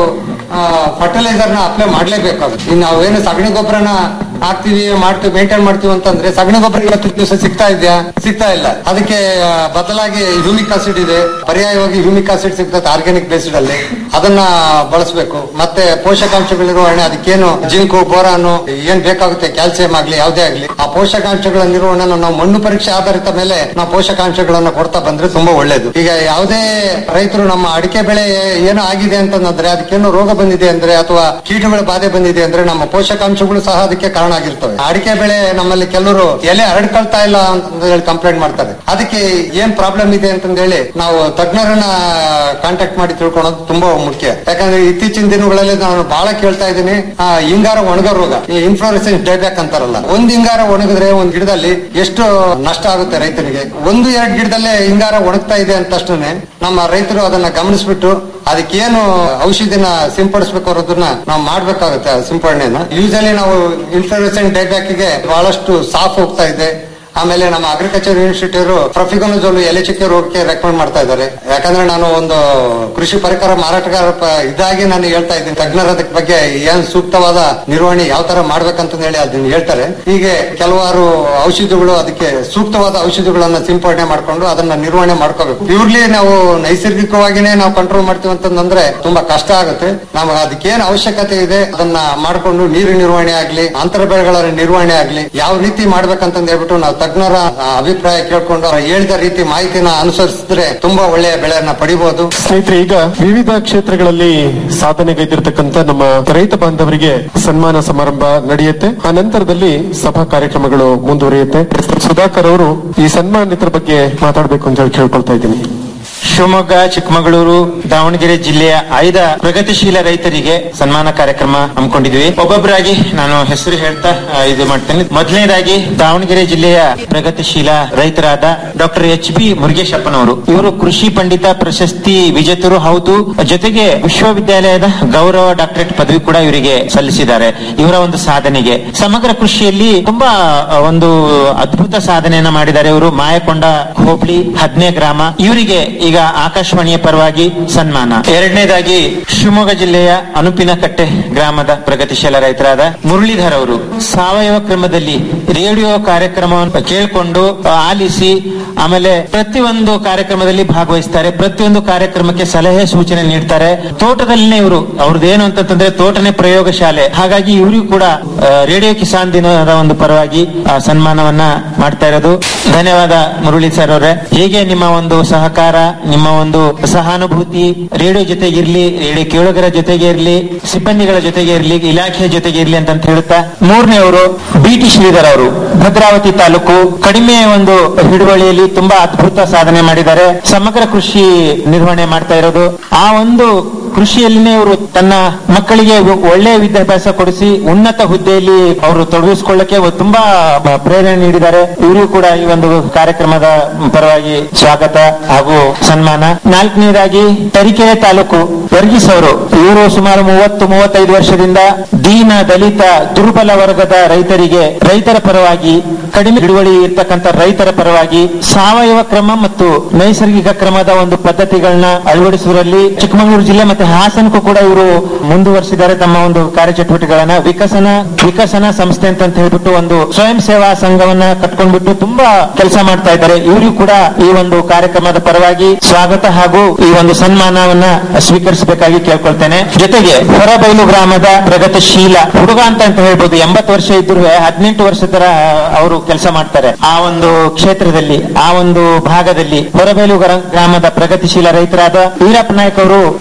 ಫರ್ಟಿಲೈಸರ್ ನ ಅಪ್ಲೈ ಮಾಡ್ಲೇಬೇಕಾಗುತ್ತೆ ಇನ್ನು ನಾವೇನು ಸಗಣಿ ಗೊಬ್ಬರನ ಹಾಕ್ತಿವಿ ಮಾಡ್ತೀವಿ ಮೇಂಟೈನ್ ಮಾಡ್ತೀವಿ ಅಂತಂದ್ರೆ ಸಗಣಿ ಗೊಬ್ಬರ ಇವತ್ತು ದಿವಸ ಸಿಗ್ತಾ ಇದೆಯಾ ಸಿಗ್ತಾ ಇಲ್ಲ ಅದಕ್ಕೆ ಆ, ಬದಲಾಗಿ ಹ್ಯೂಮಿಕ್ ಆಸಿಡ್ ಇದೆ ಪರ್ಯಾಯವಾಗಿ ಹ್ಯೂಮಿಕ್ ಆಸಿಡ್ ಸಿಗ್ತದೆ ಆರ್ಗ್ಯಾನಿಕ್ ಬೇಸ್ಡ್ ಅಲ್ಲಿ ಅದನ್ನ ಬಳಸಬೇಕು ಮತ್ತೆ ಪೋಷಕಾಂಶಗಳ ನಿರ್ವಹಣೆ ಅದಕ್ಕೇನು ಜಿಂಕು ಬೋರಾನು ಏನ್ ಬೇಕಾಗುತ್ತೆ ಕ್ಯಾಲ್ಸಿಯಂ ಆಗ್ಲಿ ಯಾವುದೇ ಆಗ್ಲಿ ಆ ಪೋಷಕಾಂಶಗಳ ನಿರ್ವಹಣೆ ನಾವು ಮಣ್ಣು ಪರೀಕ್ಷೆ ಆಧಾರಿತ ಮೇಲೆ ನಾವು ಪೋಷಕಾಂಶಗಳನ್ನ ಕೊಡ್ತಾ ಬಂದ್ರೆ ತುಂಬಾ ಒಳ್ಳೇದು ಈಗ ಯಾವುದೇ ರೈತರು ನಮ್ಮ ಅಡಿಕೆ ಬೆಳೆ ಏನೋ ಆಗಿದೆ ಅಂತಂದ್ರೆ ಅದಕ್ಕೇನು ರೋಗ ಬಂದಿದೆ ಅಂದ್ರೆ ಅಥವಾ ಕೀಟಗಳ ಬಾಧೆ ಬಂದಿದೆ ಅಂದ್ರೆ ನಮ್ಮ ಪೋಷಕಾಂಶಗಳು ಸಹ ಅದಕ್ಕೆ ಕಾರಣ ಆಗಿರ್ತವೆ ಅಡಿಕೆ ಬೆಳೆ ನಮ್ಮಲ್ಲಿ ಕೆಲವರು ಎಲೆ ಹರಡ್ಕೊಳ್ತಾ ಇಲ್ಲ ಅಂತ ಹೇಳಿ ಕಂಪ್ಲೇಂಟ್ ಮಾಡ್ತಾರೆ ಅದಕ್ಕೆ ಏನ್ ಪ್ರಾಬ್ಲಮ್ ಇದೆ ಅಂತಂದ ಹೇಳಿ ನಾವು ತಜ್ಞರನ್ನ ಕಾಂಟ್ಯಾಕ್ಟ್ ಮಾಡಿ ತಿಳ್ಕೊಳೋದು ತುಂಬಾ ಮುಖ್ಯ ಯಾಕಂದ್ರೆ ಇತ್ತೀಚಿನ ದಿನಗಳಲ್ಲಿ ನಾನು ಬಹಳ ಕೇಳ್ತಾ ಇದ್ದೀನಿ ಆ, ಹಿಂಗಾರ ಒಣಗ ರೋಗ ಈ ಇನ್ಫ್ಲೋರೆಸೆನ್ಸ್ ಡೈಬ್ಯಾಕ್ ಅಂತಾರಲ್ಲ ಒಂದ್ ಹಿಂಗಾರ ಒಣಗಿದ್ರೆ ಒಂದ್ ಗಿಡದಲ್ಲಿ ಎಷ್ಟು ನಷ್ಟ ಆಗುತ್ತೆ ರೈತನಿಗೆ ಒಂದು ಎರಡು ಗಿಡದಲ್ಲೇ ಹಿಂಗಾರ ಒಣಗ್ತಾ ಇದೆ ಅಂತ ತಕ್ಷಣ ನಮ್ಮ ರೈತರು ಅದನ್ನ ಗಮನಿಸ್ಬಿಟ್ಟು ಅದಕ್ಕೇನು ಔಷಧಿನ ಸಿಂಪಡಿಸ್ಬೇಕು ಅನ್ನೋದನ್ನ ನಾವು ಮಾಡ್ಬೇಕಾಗುತ್ತೆ ಆ ಸಿಂಪಡಣೆನ ಯೂಸಲಿ ನಾವು ಇನ್ಫ್ಲೋರೆಸೆಂಟ್ ಡೈಬ್ಯಾಕ್ಗೆ ಬಹಳಷ್ಟು ಸಾಫ್ ಹೋಗ್ತಾ ಇದೆ ಆಮೇಲೆ ನಮ್ಮ ಅಗ್ರಿಕಲ್ಚರ್ ಯೂನಿವರ್ಸಿಟಿ ಅವರು ಪ್ರೊಫಿಗೊನಜೋಲ್ ಎಲೆ ಚುಕ್ಕೆ ರೋಗಕ್ಕೆ ರೆಕಮೆಂಡ್ ಮಾಡ್ತಾ ಇದ್ದಾರೆ ಯಾಕಂದ್ರೆ ನಾನು ಒಂದು ಕೃಷಿ ಪರಿಕರ ಮಾರಾಟಗಾರ ಪ- ಇದಾಗಿ ನಾನು ಹೇಳ್ತಾ ಇದ್ದೀನಿ ತಜ್ಞರ ಅದಕ್ಕೆ ಬಗ್ಗೆ ಏನ್ ಸೂಕ್ತವಾದ ನಿರ್ವಹಣೆ ಯಾವ ತರ ಮಾಡ್ಬೇಕಂತ ಹೇಳಿ ಅದನ್ನ ಹೇಳ್ತಾರೆ ಹೀಗೆ ಕೆಲವಾರು ಔಷಧಿಗಳು ಅದಕ್ಕೆ ಸೂಕ್ತವಾದ ಔಷಧಿಗಳನ್ನ ಸಿಂಪಡಣೆ ಮಾಡ್ಕೊಂಡು ಅದನ್ನ ನಿರ್ವಹಣೆ ಮಾಡ್ಕೋಬೇಕು ಪ್ಯೂರ್ಲಿ ನಾವು ನೈಸರ್ಗಿಕವಾಗಿನೇ ನಾವು ಕಂಟ್ರೋಲ್ ಮಾಡ್ತೀವಿ ಅಂತಂದ್ರೆ ತುಂಬಾ ಕಷ್ಟ ಆಗುತ್ತೆ ನಮಗೆ ಅದಕ್ಕೇನು ಅವಶ್ಯಕತೆ ಇದೆ ಅದನ್ನ ಮಾಡ್ಕೊಂಡು ನೀರು ನಿರ್ವಹಣೆ ಆಗ್ಲಿ ಅಂತರ ಬೆಳೆಗಳ ನಿರ್ವಹಣೆ ಆಗ್ಲಿ ಯಾವ ರೀತಿ ಮಾಡ್ಬೇಕಂತ ಹೇಳ್ಬಿಟ್ಟು ನಾವು ತಜ್ಞರ ಆ, ಅಭಿಪ್ರಾಯ ಕೇಳ್ಕೊಂಡು ಅವ್ರು ಹೇಳಿದ ರೀತಿ ಮಾಹಿತಿನ ಅನುಸರಿಸಿದ್ರೆ ತುಂಬಾ ಒಳ್ಳೆಯ ಬೆಳೆಯನ್ನ ಪಡಿಬಹುದು ಸ್ನೇಹಿತರೆ ಈಗ ವಿವಿಧ ಕ್ಷೇತ್ರಗಳಲ್ಲಿ ಸಾಧನೆಗೈದಿರ್ತಕ್ಕಂಥ ನಮ್ಮ ರೈತ ಬಾಂಧವರಿಗೆ ಸನ್ಮಾನ ಸಮಾರಂಭ ನಡೆಯುತ್ತೆ ಆ ನಂತರದಲ್ಲಿ ಸಭಾ ಕಾರ್ಯಕ್ರಮಗಳು ಮುಂದುವರಿಯುತ್ತೆ ಸುಧಾಕರ್ ಅವರು ಈ ಸನ್ಮಾನಿತರ ಬಗ್ಗೆ ಮಾತಾಡಬೇಕು ಅಂತ ಹೇಳಿ ಕೇಳ್ಕೊಳ್ತಾ ಇದ್ದೀನಿ ಶಿವಮೊಗ್ಗ ಚಿಕ್ಕಮಗಳೂರು ದಾವಣಗೆರೆ ಜಿಲ್ಲೆಯ ಆಯ್ದ ಪ್ರಗತಿಶೀಲ ರೈತರಿಗೆ ಸನ್ಮಾನ ಕಾರ್ಯಕ್ರಮ ಹಮ್ಮಿಕೊಂಡಿದ್ವಿ ಒಬ್ಬೊಬ್ಬರಾಗಿ ನಾನು ಹೆಸರು ಹೇಳ್ತಾ ಆ, ಇದು ಮಾಡ್ತೇನೆ ಮೊದಲನೇದಾಗಿ ದಾವಣಗೆರೆ ಜಿಲ್ಲೆಯ ಪ್ರಗತಿಶೀಲ ರೈತರಾದ ಡಾಕ್ಟರ್ ಎಚ್ ಬಿ ಮುರುಗೇಶಪ್ಪನವರು ಇವರು ಕೃಷಿ ಪಂಡಿತ ಪ್ರಶಸ್ತಿ ವಿಜೇತರು ಹೌದು ಜೊತೆಗೆ ವಿಶ್ವವಿದ್ಯಾಲಯದ ಗೌರವ ಡಾಕ್ಟರೇಟ್ ಪದವಿ ಕೂಡ ಇವರಿಗೆ ಸಲ್ಲಿಸಿದ್ದಾರೆ ಇವರ ಒಂದು ಸಾಧನೆಗೆ ಸಮಗ್ರ ಕೃಷಿಯಲ್ಲಿ ತುಂಬಾ ಆ, ಒಂದು ಅದ್ಭುತ ಸಾಧನೆಯನ್ನ ಮಾಡಿದ್ದಾರೆ ಇವರು ಮಾಯಕೊಂಡ ಹೋಬಳಿ ಹದ್ನೇ ಗ್ರಾಮ ಇವರಿಗೆ ಈಗ ಆಕಾಶವಾಣಿಯ ಪರವಾಗಿ ಸನ್ಮಾನ ಎರಡನೇದಾಗಿ ಶಿವಮೊಗ್ಗ ಜಿಲ್ಲೆಯ ಅನುಪಿನಕಟ್ಟೆ ಗ್ರಾಮದ ಪ್ರಗತಿಶೀಲ ರೈತರಾದ ಮುರಳೀಧರ್ ಅವರು ಸಾವಯವ ಕ್ರಮದಲ್ಲಿ ರೇಡಿಯೋ ಕಾರ್ಯಕ್ರಮವನ್ನು ಕೇಳಿಕೊಂಡು ಆಲಿಸಿ ಆಮೇಲೆ ಪ್ರತಿಯೊಂದು ಕಾರ್ಯಕ್ರಮದಲ್ಲಿ ಭಾಗವಹಿಸ್ತಾರೆ ಪ್ರತಿಯೊಂದು ಕಾರ್ಯಕ್ರಮಕ್ಕೆ ಸಲಹೆ ಸೂಚನೆ ನೀಡ್ತಾರೆ ತೋಟದಲ್ಲಿನೇ ಇವರು ಅವ್ರದ್ದೇನು ಅಂತಂದ್ರೆ ತೋಟನೇ ಪ್ರಯೋಗಶಾಲೆ ಹಾಗಾಗಿ ಇವರಿಗೂ ಕೂಡ ಆ, ರೇಡಿಯೋ ಕಿಸಾನ್ ದಿನದ ಒಂದು ಪರವಾಗಿ ಆ, ಸನ್ಮಾನವನ್ನ ಮಾಡ್ತಾ ಇರೋದು ಧನ್ಯವಾದ ಮುರಳಿ ಸರ್ ಅವರೇ ಹೇಗೆ ನಿಮ್ಮ ಒಂದು ಸಹಕಾರ ನಿಮ್ಮ ಒಂದು ಸಹಾನುಭೂತಿ ರೇಡಿಯೋ ಜೊತೆಗೆ ಇರ್ಲಿ ರೇಡಿಯೋ ಕೇಳುಗರ ಜೊತೆಗೆ ಇರ್ಲಿ ಸಿಬ್ಬಂದಿಗಳ ಜೊತೆಗೆ ಇರ್ಲಿ ಇಲಾಖೆಯ ಜೊತೆಗೆ ಇರ್ಲಿ ಅಂತ ಹೇಳುತ್ತಾ ಮೂರನೆಯವರು ಬಿ ಟಿ ಶ್ರೀಧರ್ ಅವರು ಭದ್ರಾವತಿ ತಾಲೂಕು ಕಡಿಮೆ ಒಂದು ಹಿಡುವಳಿಯಲ್ಲಿ ತುಂಬಾ ಅದ್ಭುತ ಸಾಧನೆ ಮಾಡಿದ್ದಾರೆ ಸಮಗ್ರ ಕೃಷಿ ನಿರ್ವಹಣೆ ಮಾಡ್ತಾ ಇರೋದು ಆ ಒಂದು ಕೃಷಿಯಲ್ಲಿನೇ ಇವರು ತನ್ನ ಮಕ್ಕಳಿಗೆ ಒಳ್ಳೆಯ ವಿದ್ಯಾಭ್ಯಾಸ ಕೊಡಿಸಿ ಉನ್ನತ ಹುದ್ದೆಯಲ್ಲಿ ಅವರು ತೊಡಗಿಸಿಕೊಳ್ಳಕ್ಕೆ ತುಂಬಾ ಪ್ರೇರಣೆ ನೀಡಿದ್ದಾರೆ ಇವರಿಗೂ ಕೂಡ ಈ ಒಂದು ಕಾರ್ಯಕ್ರಮದ ಪರವಾಗಿ ಸ್ವಾಗತ ಹಾಗೂ ಸನ್ಮಾನ ನಾಲ್ಕನೇದಾಗಿ ತರೀಕೆರೆ ತಾಲೂಕು ವರ್ಗೀಸ್ ಅವರು ಇವರು ಸುಮಾರು ಮೂವತ್ತು ಮೂವತ್ತೈದು ವರ್ಷದಿಂದ ದೀನ ದಲಿತ ದುರ್ಬಲ ವರ್ಗದ ರೈತರಿಗೆ ರೈತರ ಪರವಾಗಿ ಕಡಿಮೆ ಇಳುವಳಿ ಇರ್ತಕ್ಕಂಥ ರೈತರ ಪರವಾಗಿ ಸಾವಯವ ಕ್ರಮ ಮತ್ತು ನೈಸರ್ಗಿಕ ಕ್ರಮದ ಒಂದು ಪದ್ಧತಿಗಳನ್ನ ಅಳವಡಿಸುವಲ್ಲಿ ಚಿಕ್ಕಮಗಳೂರು ಜಿಲ್ಲೆ ಮತ್ತೆ ಹಾಸನಕ್ಕೂ ಕೂಡ ಇವರು ಮುಂದುವರಿಸಿದ್ದಾರೆ ತಮ್ಮ ಒಂದು ಕಾರ್ಯಚಟುವಟಿಕೆಗಳನ್ನ ವಿಕಸನ ವಿಕಸನ ಸಂಸ್ಥೆ ಅಂತ ಅಂತ ಹೇಳ್ಬಿಟ್ಟು ಒಂದು ಸ್ವಯಂ ಸೇವಾ ಸಂಘವನ್ನ ಕಟ್ಕೊಂಡ್ಬಿಟ್ಟು ತುಂಬಾ ಕೆಲಸ ಮಾಡ್ತಾ ಇದ್ದಾರೆ ಇವರಿಗೂ ಕೂಡ ಈ ಒಂದು ಕಾರ್ಯಕ್ರಮದ ಪರವಾಗಿ ಸ್ವಾಗತ ಹಾಗೂ ಈ ಒಂದು ಸನ್ಮಾನವನ್ನ ಸ್ವೀಕರಿಸಬೇಕಾಗಿ ಕೇಳ್ಕೊಳ್ತೇನೆ ಜೊತೆಗೆ ಹೊರಬೈಲು ಗ್ರಾಮದ ಪ್ರಗತಿಶೀಲ ಹುಡುಗ ಅಂತ ಅಂತ ಹೇಳ್ಬೋದು ಎಂಬತ್ತು ವರ್ಷ ಇದ್ರು ಹದಿನೆಂಟು ವರ್ಷದ ಅವರು ಕೆಲಸ ಮಾಡ್ತಾರೆ ಆ ಒಂದು ಕ್ಷೇತ್ರದಲ್ಲಿ ಆ ಒಂದು ಭಾಗದಲ್ಲಿ ಹೊರಬೈಲು ಗ್ರಾ- ಗ್ರಾಮದ ಪ್ರಗತಿಶೀಲ ರೈತರಾದ ವೀರಪ್ಪ ನಾಯ್ಕ ಅವರು ಈ ಒಂದು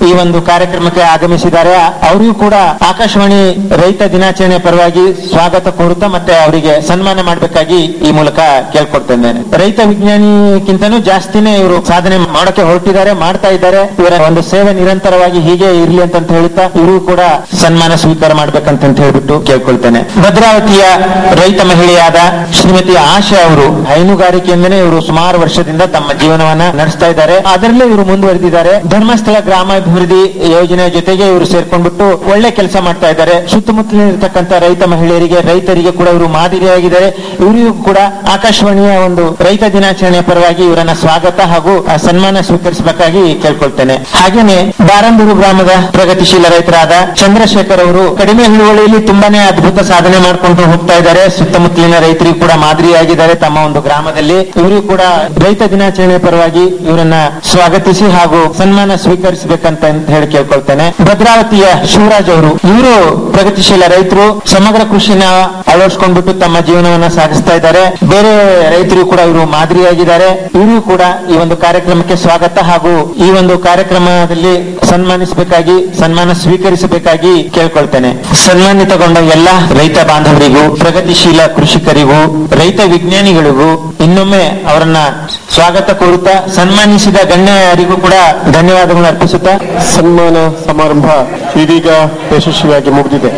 ಕಾರ್ಯಕ್ರಮಕ್ಕೆ ಆಗಮಿಸಿದ್ದಾರೆ ಅವರಿಗೂ ಕೂಡ ಆಕಾಶವಾಣಿ ರೈತ ದಿನಾಚರಣೆ ಪರವಾಗಿ ಸ್ವಾಗತ ಕೋರುತ್ತಾ ಮತ್ತೆ ಅವರಿಗೆ ಸನ್ಮಾನ ಮಾಡಬೇಕಾಗಿ ಈ ಮೂಲಕ ಕೇಳ್ಕೊಡ್ತೇನೆ ರೈತ ವಿಜ್ಞಾನಿಗಿಂತನೂ ಜಾಸ್ತಿನೇ ಇವರು ಸಾಧನೆ ಮಾಡೋಕೆ ಹೊರಟಿದ್ದಾರೆ ಮಾಡ್ತಾ ಇದ್ದಾರೆ ಇವರ ಒಂದು ಸೇವೆ ನಿರಂತರವಾಗಿ ಹೀಗೆ ಇರ್ಲಿ ಅಂತ ಹೇಳುತ್ತಾ ಇವರು ಕೂಡ ಸನ್ಮಾನ ಸ್ವೀಕಾರ ಮಾಡ್ಬೇಕಂತ ಹೇಳ್ಬಿಟ್ಟು ಕೇಳ್ಕೊಳ್ತೇನೆ ಭದ್ರಾವತಿಯ ರೈತ ಮಹಿಳೆಯಾದ ಶ್ರೀಮತಿ ಆಶಾ ಅವರು ಹೈನುಗಾರಿಕೆಯಿಂದನೇ ಇವರು ಸುಮಾರು ವರ್ಷದಿಂದ ತಮ್ಮ ಜೀವನವನ್ನ ನಡೆಸ್ತಾ ಇದ್ದಾರೆ ಅದರಲ್ಲೇ ಇವರು ಮುಂದುವರೆದಿದ್ದಾರೆ ಧರ್ಮಸ್ಥಳ ಗ್ರಾಮಾಭಿವೃದ್ಧಿ ಯೋಜನೆ ಜೊತೆಗೆ ಇವರು ಸೇರ್ಕೊಂಡ್ಬಿಟ್ಟು ಒಳ್ಳೆ ಕೆಲಸ ಮಾಡ್ತಾ ಇದ್ದಾರೆ ಸುತ್ತಮುತ್ತಲಿನ ಇರತಕ್ಕಂತ ರೈತ ಮಹಿಳೆಯರಿಗೆ ರೈತರಿಗೆ ಕೂಡ ಇವರು ಮಾದರಿಯಾಗಿದ್ದಾರೆ ಇವರಿಗೂ ಕೂಡ ಆಕಾಶವಾಣಿಯ ಒಂದು ರೈತ ದಿನಾಚರಣೆ ಪರವಾಗಿ ಇವರನ್ನ ಸ್ವಾಗತ ಹಾಗೂ ಆ ಸನ್ಮಾನ ಸ್ವೀಕರಿಸಬೇಕಾಗಿ ಕೇಳ್ಕೊಳ್ತೇನೆ ಹಾಗೇನೆ ಬಾರಂದೂರು ಗ್ರಾಮದ ಪ್ರಗತಿಶೀಲ ರೈತರಾದ ಚಂದ್ರಶೇಖರ್ ಅವರು ಕಡಿಮೆ ಹಿಡುವಳಿಯಲ್ಲಿ ತುಂಬಾನೇ ಅದ್ಭುತ ಸಾಧನೆ ಮಾಡ್ಕೊಂಡು ಹೋಗ್ತಾ ಇದ್ದಾರೆ ಸುತ್ತಮುತ್ತಲಿನ ರೈತರಿಗೂ ಕೂಡ ಮಾದರಿಯಾಗಿದ್ದಾರೆ ತಮ್ಮ ಒಂದು ಗ್ರಾಮದಲ್ಲಿ ಇವರು ಕೂಡ ರೈತ ದಿನಾಚರಣೆ ಪರವಾಗಿ ಇವರನ್ನ ಸ್ವಾಗತಿಸಿ ಹಾಗೂ ಸನ್ಮಾನ ಸ್ವೀಕರಿಸಬೇಕಂತ ಅಂತ ಹೇಳಿ ಕೇಳ್ಕೊಳ್ತೇನೆ ಭದ್ರಾವತಿಯ ಶಿವರಾಜ್ ಅವರು ಇವರು ಪ್ರಗತಿಶೀಲ ರೈತರು ಸಮಗ್ರ ಕೃಷಿನ ಅಳವಡಿಸ್ಕೊಂಡ್ಬಿಟ್ಟು ತಮ್ಮ ಜೀವನವನ್ನ ಸಾಗಿಸ್ತಾ ಇದ್ದಾರೆ ಬೇರೆ ರೈತರು ಕೂಡ ಇವರು ಮಾದರಿಯಾಗಿದ್ದಾರೆ ಇವರು ಕೂಡ ಈ ಒಂದು ಕಾರ್ಯಕ್ರಮಕ್ಕೆ ಸ್ವಾಗತ ಹಾಗೂ ಈ ಒಂದು ಕಾರ್ಯಕ್ರಮದಲ್ಲಿ ಸನ್ಮಾನಿಸಬೇಕಾಗಿ ಸನ್ಮಾನ ಸ್ವೀಕರಿಸಬೇಕಾಗಿ ಕೇಳ್ಕೊಳ್ತೇನೆ ಸನ್ಮಾನಿತಗೊಂಡ ಎಲ್ಲ ರೈತ ಬಾಂಧವರಿಗೂ ಪ್ರಗತಿಶೀಲ ಕೃಷಿಕರಿಗೂ ರೈತ ವಿಜ್ಞಾನಿಗಳಿಗೂ ಇನ್ನೊಮ್ಮೆ ಅವರನ್ನ ಸ್ವಾಗತ ಕೋರುತ್ತಾ ಸನ್ಮಾನಿಸಿದ ಗಣ್ಯರಿಗೂ ಕೂಡ ಧನ್ಯವಾದಗಳನ್ನು ಅರ್ಪಿಸುತ್ತಾ ಸನ್ಮಾನ ಸಮಾರಂಭ ಇದೀಗ ಯಶಸ್ವಿಯಾಗಿ ಮುಗಿದಿದೆ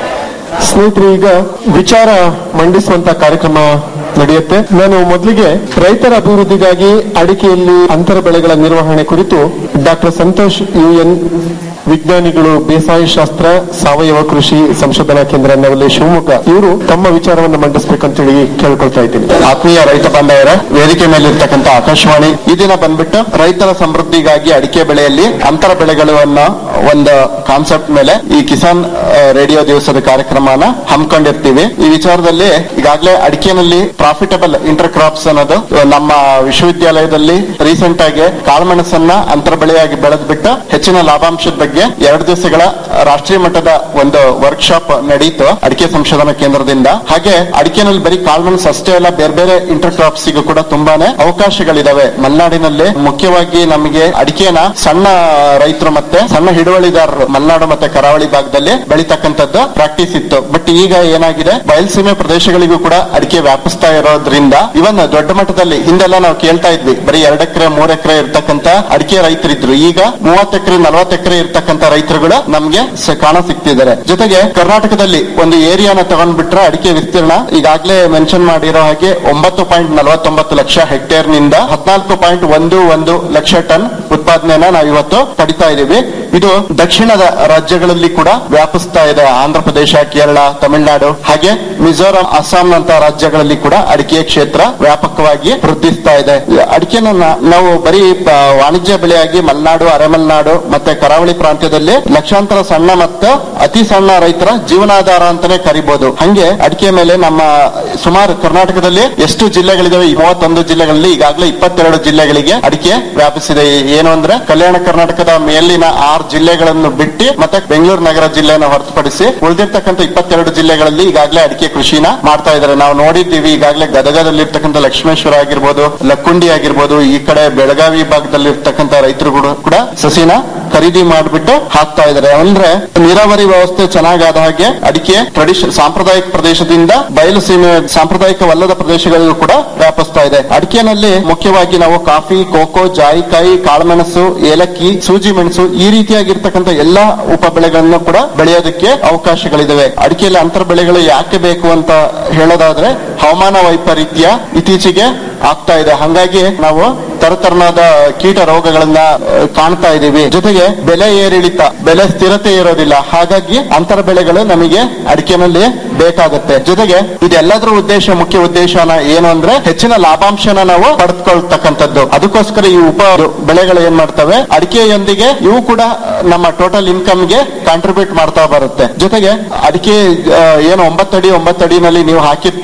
ಸ್ನೇಹಿತರೆ ಈಗ ವಿಚಾರ ಮಂಡಿಸುವಂತ ಕಾರ್ಯಕ್ರಮ ನಡೆಯುತ್ತೆ ನಾನು ಮೊದಲಿಗೆ ರೈತರ ಅಭಿವೃದ್ಧಿಗಾಗಿ ಅಡಿಕೆಯಲ್ಲಿ ಅಂತರ ಬೆಳೆಗಳ ನಿರ್ವಹಣೆ ಕುರಿತು ಡಾಕ್ಟರ್ ಸಂತೋಷ್ ಯುಎನ್ ವಿಜ್ಞಾನಿಗಳು ಬೇಸಾಯ ಶಾಸ್ತ್ರ ಸಾವಯವ ಕೃಷಿ ಸಂಶೋಧನಾ ಕೇಂದ್ರ ನವಲೆ ಶಿವಮೊಗ್ಗ ಇವರು ತಮ್ಮ ವಿಚಾರವನ್ನು ಮಂಡಿಸಬೇಕಂತೇಳಿ ಕೇಳ್ಕೊಳ್ತಾ ಇದ್ದೀನಿ ಆತ್ಮೀಯ ರೈತ ಬಾಂಧವರ ವೇದಿಕೆ ಮೇಲಿರ್ತಕ್ಕಂಥ ಆಕಾಶವಾಣಿ ಈ ದಿನ ಬಂದ್ಬಿಟ್ಟು ರೈತರ ಸಮೃದ್ಧಿಗಾಗಿ ಅಡಿಕೆ ಬೆಳೆಯಲ್ಲಿ ಅಂತರ ಬೆಳೆಗಳು ಅನ್ನೋ ಒಂದು ಕಾನ್ಸೆಪ್ಟ್ ಮೇಲೆ ಈ ಕಿಸಾನ್ ಆ, ರೇಡಿಯೋ ದಿವಸದ ಕಾರ್ಯಕ್ರಮನ ಹಮ್ಮಿಕೊಂಡಿರ್ತೀವಿ ಈ ವಿಚಾರದಲ್ಲಿ ಈಗಾಗಲೇ ಅಡಿಕೆನಲ್ಲಿ ಪ್ರಾಫಿಟಬಲ್ ಇಂಟರ್ ಕ್ರಾಪ್ಸ್ ಅನ್ನೋದು ನಮ್ಮ ವಿಶ್ವವಿದ್ಯಾಲಯದಲ್ಲಿ ರೀಸೆಂಟ್ ಆಗಿ ಕಾಳುಮೆಣಸನ್ನ ಅಂತರ ಬೆಳೆಯಾಗಿ ಬೆಳೆದ್ಬಿಟ್ಟು ಹೆಚ್ಚಿನ ಲಾಭಾಂಶದ ಬಗ್ಗೆ ಎರಡು ದಿವಸಗಳ ರಾಷ್ಟ್ರೀಯ ಮಟ್ಟದ ಒಂದು ವರ್ಕ್ಶಾಪ್ ನಡೆಯಿತು ಅಡಿಕೆ ಸಂಶೋಧನಾ ಕೇಂದ್ರದಿಂದ ಹಾಗೆ ಅಡಿಕೆನಲ್ಲಿ ಬರೀ ಕಾಳುಮೆಣಸು ಅಷ್ಟೇ ಅಲ್ಲ ಬೇರೆ ಬೇರೆ ಇಂಟರ್ ಕ್ರಾಪ್ಸ್ ಕೂಡ ತುಂಬಾನೇ ಅವಕಾಶಗಳಿದಾವೆ ಮಲೆನಾಡಿನಲ್ಲಿ ಮುಖ್ಯವಾಗಿ ನಮಗೆ ಅಡಿಕೆನ ಸಣ್ಣ ರೈತರು ಮತ್ತೆ ಸಣ್ಣ ಹಿಡುವಳಿದಾರರು ಮಲೆನಾಡು ಮತ್ತೆ ಕರಾವಳಿ ಭಾಗದಲ್ಲಿ ಬೆಳಿತಕ್ಕಂಥದ್ದು ಪ್ರಾಕ್ಟೀಸ್ ಇತ್ತು ಬಟ್ ಈಗ ಏನಾಗಿದೆ ಬಯಲ್ಸೀಮೆ ಪ್ರದೇಶಗಳಿಗೂ ಕೂಡ ಅಡಿಕೆ ವ್ಯಾಪಿಸ್ತಾ ಇರೋದ್ರಿಂದ ಇವನ್ ದೊಡ್ಡ ಮಟ್ಟದಲ್ಲಿ ಹಿಂದೆಲ್ಲ ನಾವು ಕೇಳ್ತಾ ಇದ್ವಿ ಬರೀ ಎರಡ್ ಎಕರೆ ಮೂರ್ ಎಕರೆ ಇರ್ತಕ್ಕಂತ ಅಡಿಕೆ ರೈತರಿದ್ರು ಈಗ ಮೂವತ್ತು ಎಕರೆ ನಲವತ್ತು ಎಕರೆ ಇರ್ತಕ್ಕಂತ ರೈತರುಗಳು ನಮ್ಗೆ ಸ- ಕಾಣ ಸಿಗ್ತಿದ್ದಾರೆ ಜೊತೆಗೆ ಕರ್ನಾಟಕದಲ್ಲಿ ಒಂದು ಏರಿಯಾನ ತಗೊಂಡ್ಬಿಟ್ರೆ ಅಡಿಕೆ ವಿಸ್ತೀರ್ಣ ಈಗಾಗಲೇ ಮೆನ್ಷನ್ ಮಾಡಿರೋ ಹಾಗೆ ಒಂಬತ್ತು ಪಾಯಿಂಟ್ ನಲವತ್ತೊಂಬತ್ತು ಲಕ್ಷ ಹೆಕ್ಟೇರ್ ನಿಂದ ಹದಿನಾಲ್ಕು ಪಾಯಿಂಟ್ ಒಂದು ಒಂದು ಲಕ್ಷ ಟನ್ ಉತ್ಪಾದನೆಯನ್ನ ನಾವು ಇವತ್ತು ಪಡಿತಾ ಇದೀವಿ ಇದು ದಕ್ಷಿಣದ ರಾಜ್ಯಗಳಲ್ಲಿ ಕೂಡ ವ್ಯಾಪಿಸ್ತಾ ಇದೆ ಆಂಧ್ರ ಪ್ರದೇಶ ಕೇರಳ ತಮಿಳುನಾಡು ಹಾಗೆ ಮಿಜೋರಾಂ ಅಸ್ಸಾಂನಂತ ರಾಜ್ಯಗಳಲ್ಲಿ ಕೂಡ ಅಡಿಕೆ ಕ್ಷೇತ್ರ ವ್ಯಾಪಕವಾಗಿ ವೃದ್ಧಿಸ್ತಾ ಇದೆ ಅಡಿಕೆನ ನಾ- ನಾವು ಬರೀ ಆ, ವಾಣಿಜ್ಯ ಬೆಳೆಯಾಗಿ ಮಲೆನಾಡು ಅರೆಮಲೆನಾಡು ಮತ್ತೆ ಕರಾವಳಿ ಪ್ರಾಂತ್ಯದಲ್ಲಿ ಲಕ್ಷಾಂತರ ಸಣ್ಣ ಮತ್ತು ಅತಿ ಸಣ್ಣ ರೈತರ ಜೀವನಾಧಾರ ಅಂತಾನೆ ಕರಿಬಹುದು ಹಂಗೆ ಅಡಿಕೆ ಮೇಲೆ ನಮ್ಮ ಸುಮಾರು ಕರ್ನಾಟಕದಲ್ಲಿ ಎಷ್ಟು ಜಿಲ್ಲೆಗಳಿದಾವೆ ಈ ಮೂವತ್ತೊಂದು ಜಿಲ್ಲೆಗಳಲ್ಲಿ ಈಗಾಗಲೇ ಇಪ್ಪತ್ತೆರಡು ಜಿಲ್ಲೆಗಳಿಗೆ ಅಡಿಕೆ ವ್ಯಾಪಿಸಿದೆ ಏನು ಅಂದ್ರೆ ಕಲ್ಯಾಣ ಕರ್ನಾಟಕದ ಮೇಲಿನ ಆರು ಜಿಲ್ಲೆಗಳನ್ನು ಬಿಟ್ಟು ಮತ್ತೆ ಬೆಂಗಳೂರು ನಗರ ಜಿಲ್ಲೆಯನ್ನು ಹೊರತುಪಡಿಸಿ ಉಳಿದಿರ್ತಕ್ಕಂಥ ಇಪ್ಪತ್ತೆರಡು ಜಿಲ್ಲೆಗಳಲ್ಲಿ ಈಗಾಗಲೇ ಅಡಿಕೆ ಕೃಷಿನ ಮಾಡ್ತಾ ಇದ್ದಾರೆ ನಾವು ನೋಡಿದ್ದೀವಿ ಈಗಾಗಲೇ ಗದಗದಲ್ಲಿ ಇರ್ತಕ್ಕಂಥ ಲಕ್ಷ್ಮೇಶ್ವರ ಆಗಿರ್ಬೋದು ಲಕ್ಕುಂಡಿ ಆಗಿರ್ಬೋದು ಈ ಕಡೆ ಬೆಳಗಾವಿ ಭಾಗದಲ್ಲಿ ಇರ್ತಕ್ಕಂಥ ರೈತರು ಕೂಡ- ಕೂಡ ಸಸಿನ ಖರೀದಿ ಮಾಡಿಬಿಟ್ಟು ಹಾಕ್ತಾ ಇದ್ದಾರೆ ಅಂದ್ರೆ ನೀರಾವರಿ ವ್ಯವಸ್ಥೆ ಚೆನ್ನಾಗಾದ ಹಾಗೆ ಅಡಿಕೆ ಟ್ರೆಡಿಷನ್ ಸಾಂಪ್ರದಾಯಿಕ ಪ್ರದೇಶದಿಂದ ಬಯಲು ಸೀಮೆ ಸಾಂಪ್ರದಾಯಿಕವಲ್ಲದ ಪ್ರದೇಶಗಳಿಗೂ ಕೂಡ ವ್ಯಾಪಿಸ್ತಾ ಇದೆ ಅಡಿಕೆನಲ್ಲಿ ಮುಖ್ಯವಾಗಿ ನಾವು ಕಾಫಿ ಕೋಕೋ ಜಾಯಿಕಾಯಿ ಕಾಳುಮೆಣಸು ಏಲಕ್ಕಿ ಸೂಜಿ ಮೆಣಸು ಈ ರೀತಿಯಾಗಿರ್ತಕ್ಕಂಥ ಎಲ್ಲಾ ಉಪ ಬೆಳೆಗಳನ್ನು ಕೂಡ ಬೆಳೆಯೋದಕ್ಕೆ ಅವಕಾಶಗಳಿದಾವೆ ಅಡಿಕೆಯಲ್ಲಿ ಅಂತರ ಬೆಳೆಗಳು ಯಾಕೆ ಬೇಕು ಅಂತ ಹೇಳೋದಾದ್ರೆ ಹವಾಮಾನ ವೈಪರೀತ್ಯ ಇತ್ತೀಚೆಗೆ ಆಗ್ತಾ ಇದೆ ಹಂಗಾಗಿ ನಾವು ತರತರನಾದ ಕೀಟ ರೋಗಗಳನ್ನ ಆ, ಕಾಣ್ತಾ ಇದೀವಿ ಜೊತೆಗೆ ಬೆಲೆ ಏರಿಳಿತ ಬೆಲೆ ಸ್ಥಿರತೆ ಇರೋದಿಲ್ಲ ಹಾಗಾಗಿ ಅಂತರ ಬೆಳೆಗಳು ನಮಗೆ ಅಡಿಕೆನಲ್ಲಿ ಬೇಕಾಗುತ್ತೆ ಜೊತೆಗೆ ಇದೆಲ್ಲದರ ಉದ್ದೇಶ ಮುಖ್ಯ ಉದ್ದೇಶನ ಏನು ಅಂದ್ರೆ ಹೆಚ್ಚಿನ ಲಾಭಾಂಶನ ನಾವು ಪಡೆದುಕೊಳ್ತಕ್ಕಂಥದ್ದು ಅದಕ್ಕೋಸ್ಕರ ಈ ಉಪ ಬೆಳೆಗಳು ಏನ್ ಮಾಡ್ತವೆ ಅಡಿಕೆಯೊಂದಿಗೆ ಇವು ಕೂಡ ನಮ್ಮ ಟೋಟಲ್ ಇನ್ಕಮ್ ಗೆ ಕಾಂಟ್ರಿಬ್ಯೂಟ್ ಮಾಡ್ತಾ ಬರುತ್ತೆ ಜೊತೆಗೆ ಅಡಿಕೆ ಆ, ಏನು ಒಂಬತ್ತಡಿ ಒಂಬತ್ತಡಿನಲ್ಲಿ ನೀವು ಹಾಕಿರ್ತೀರಿ ಮಧ್ಯ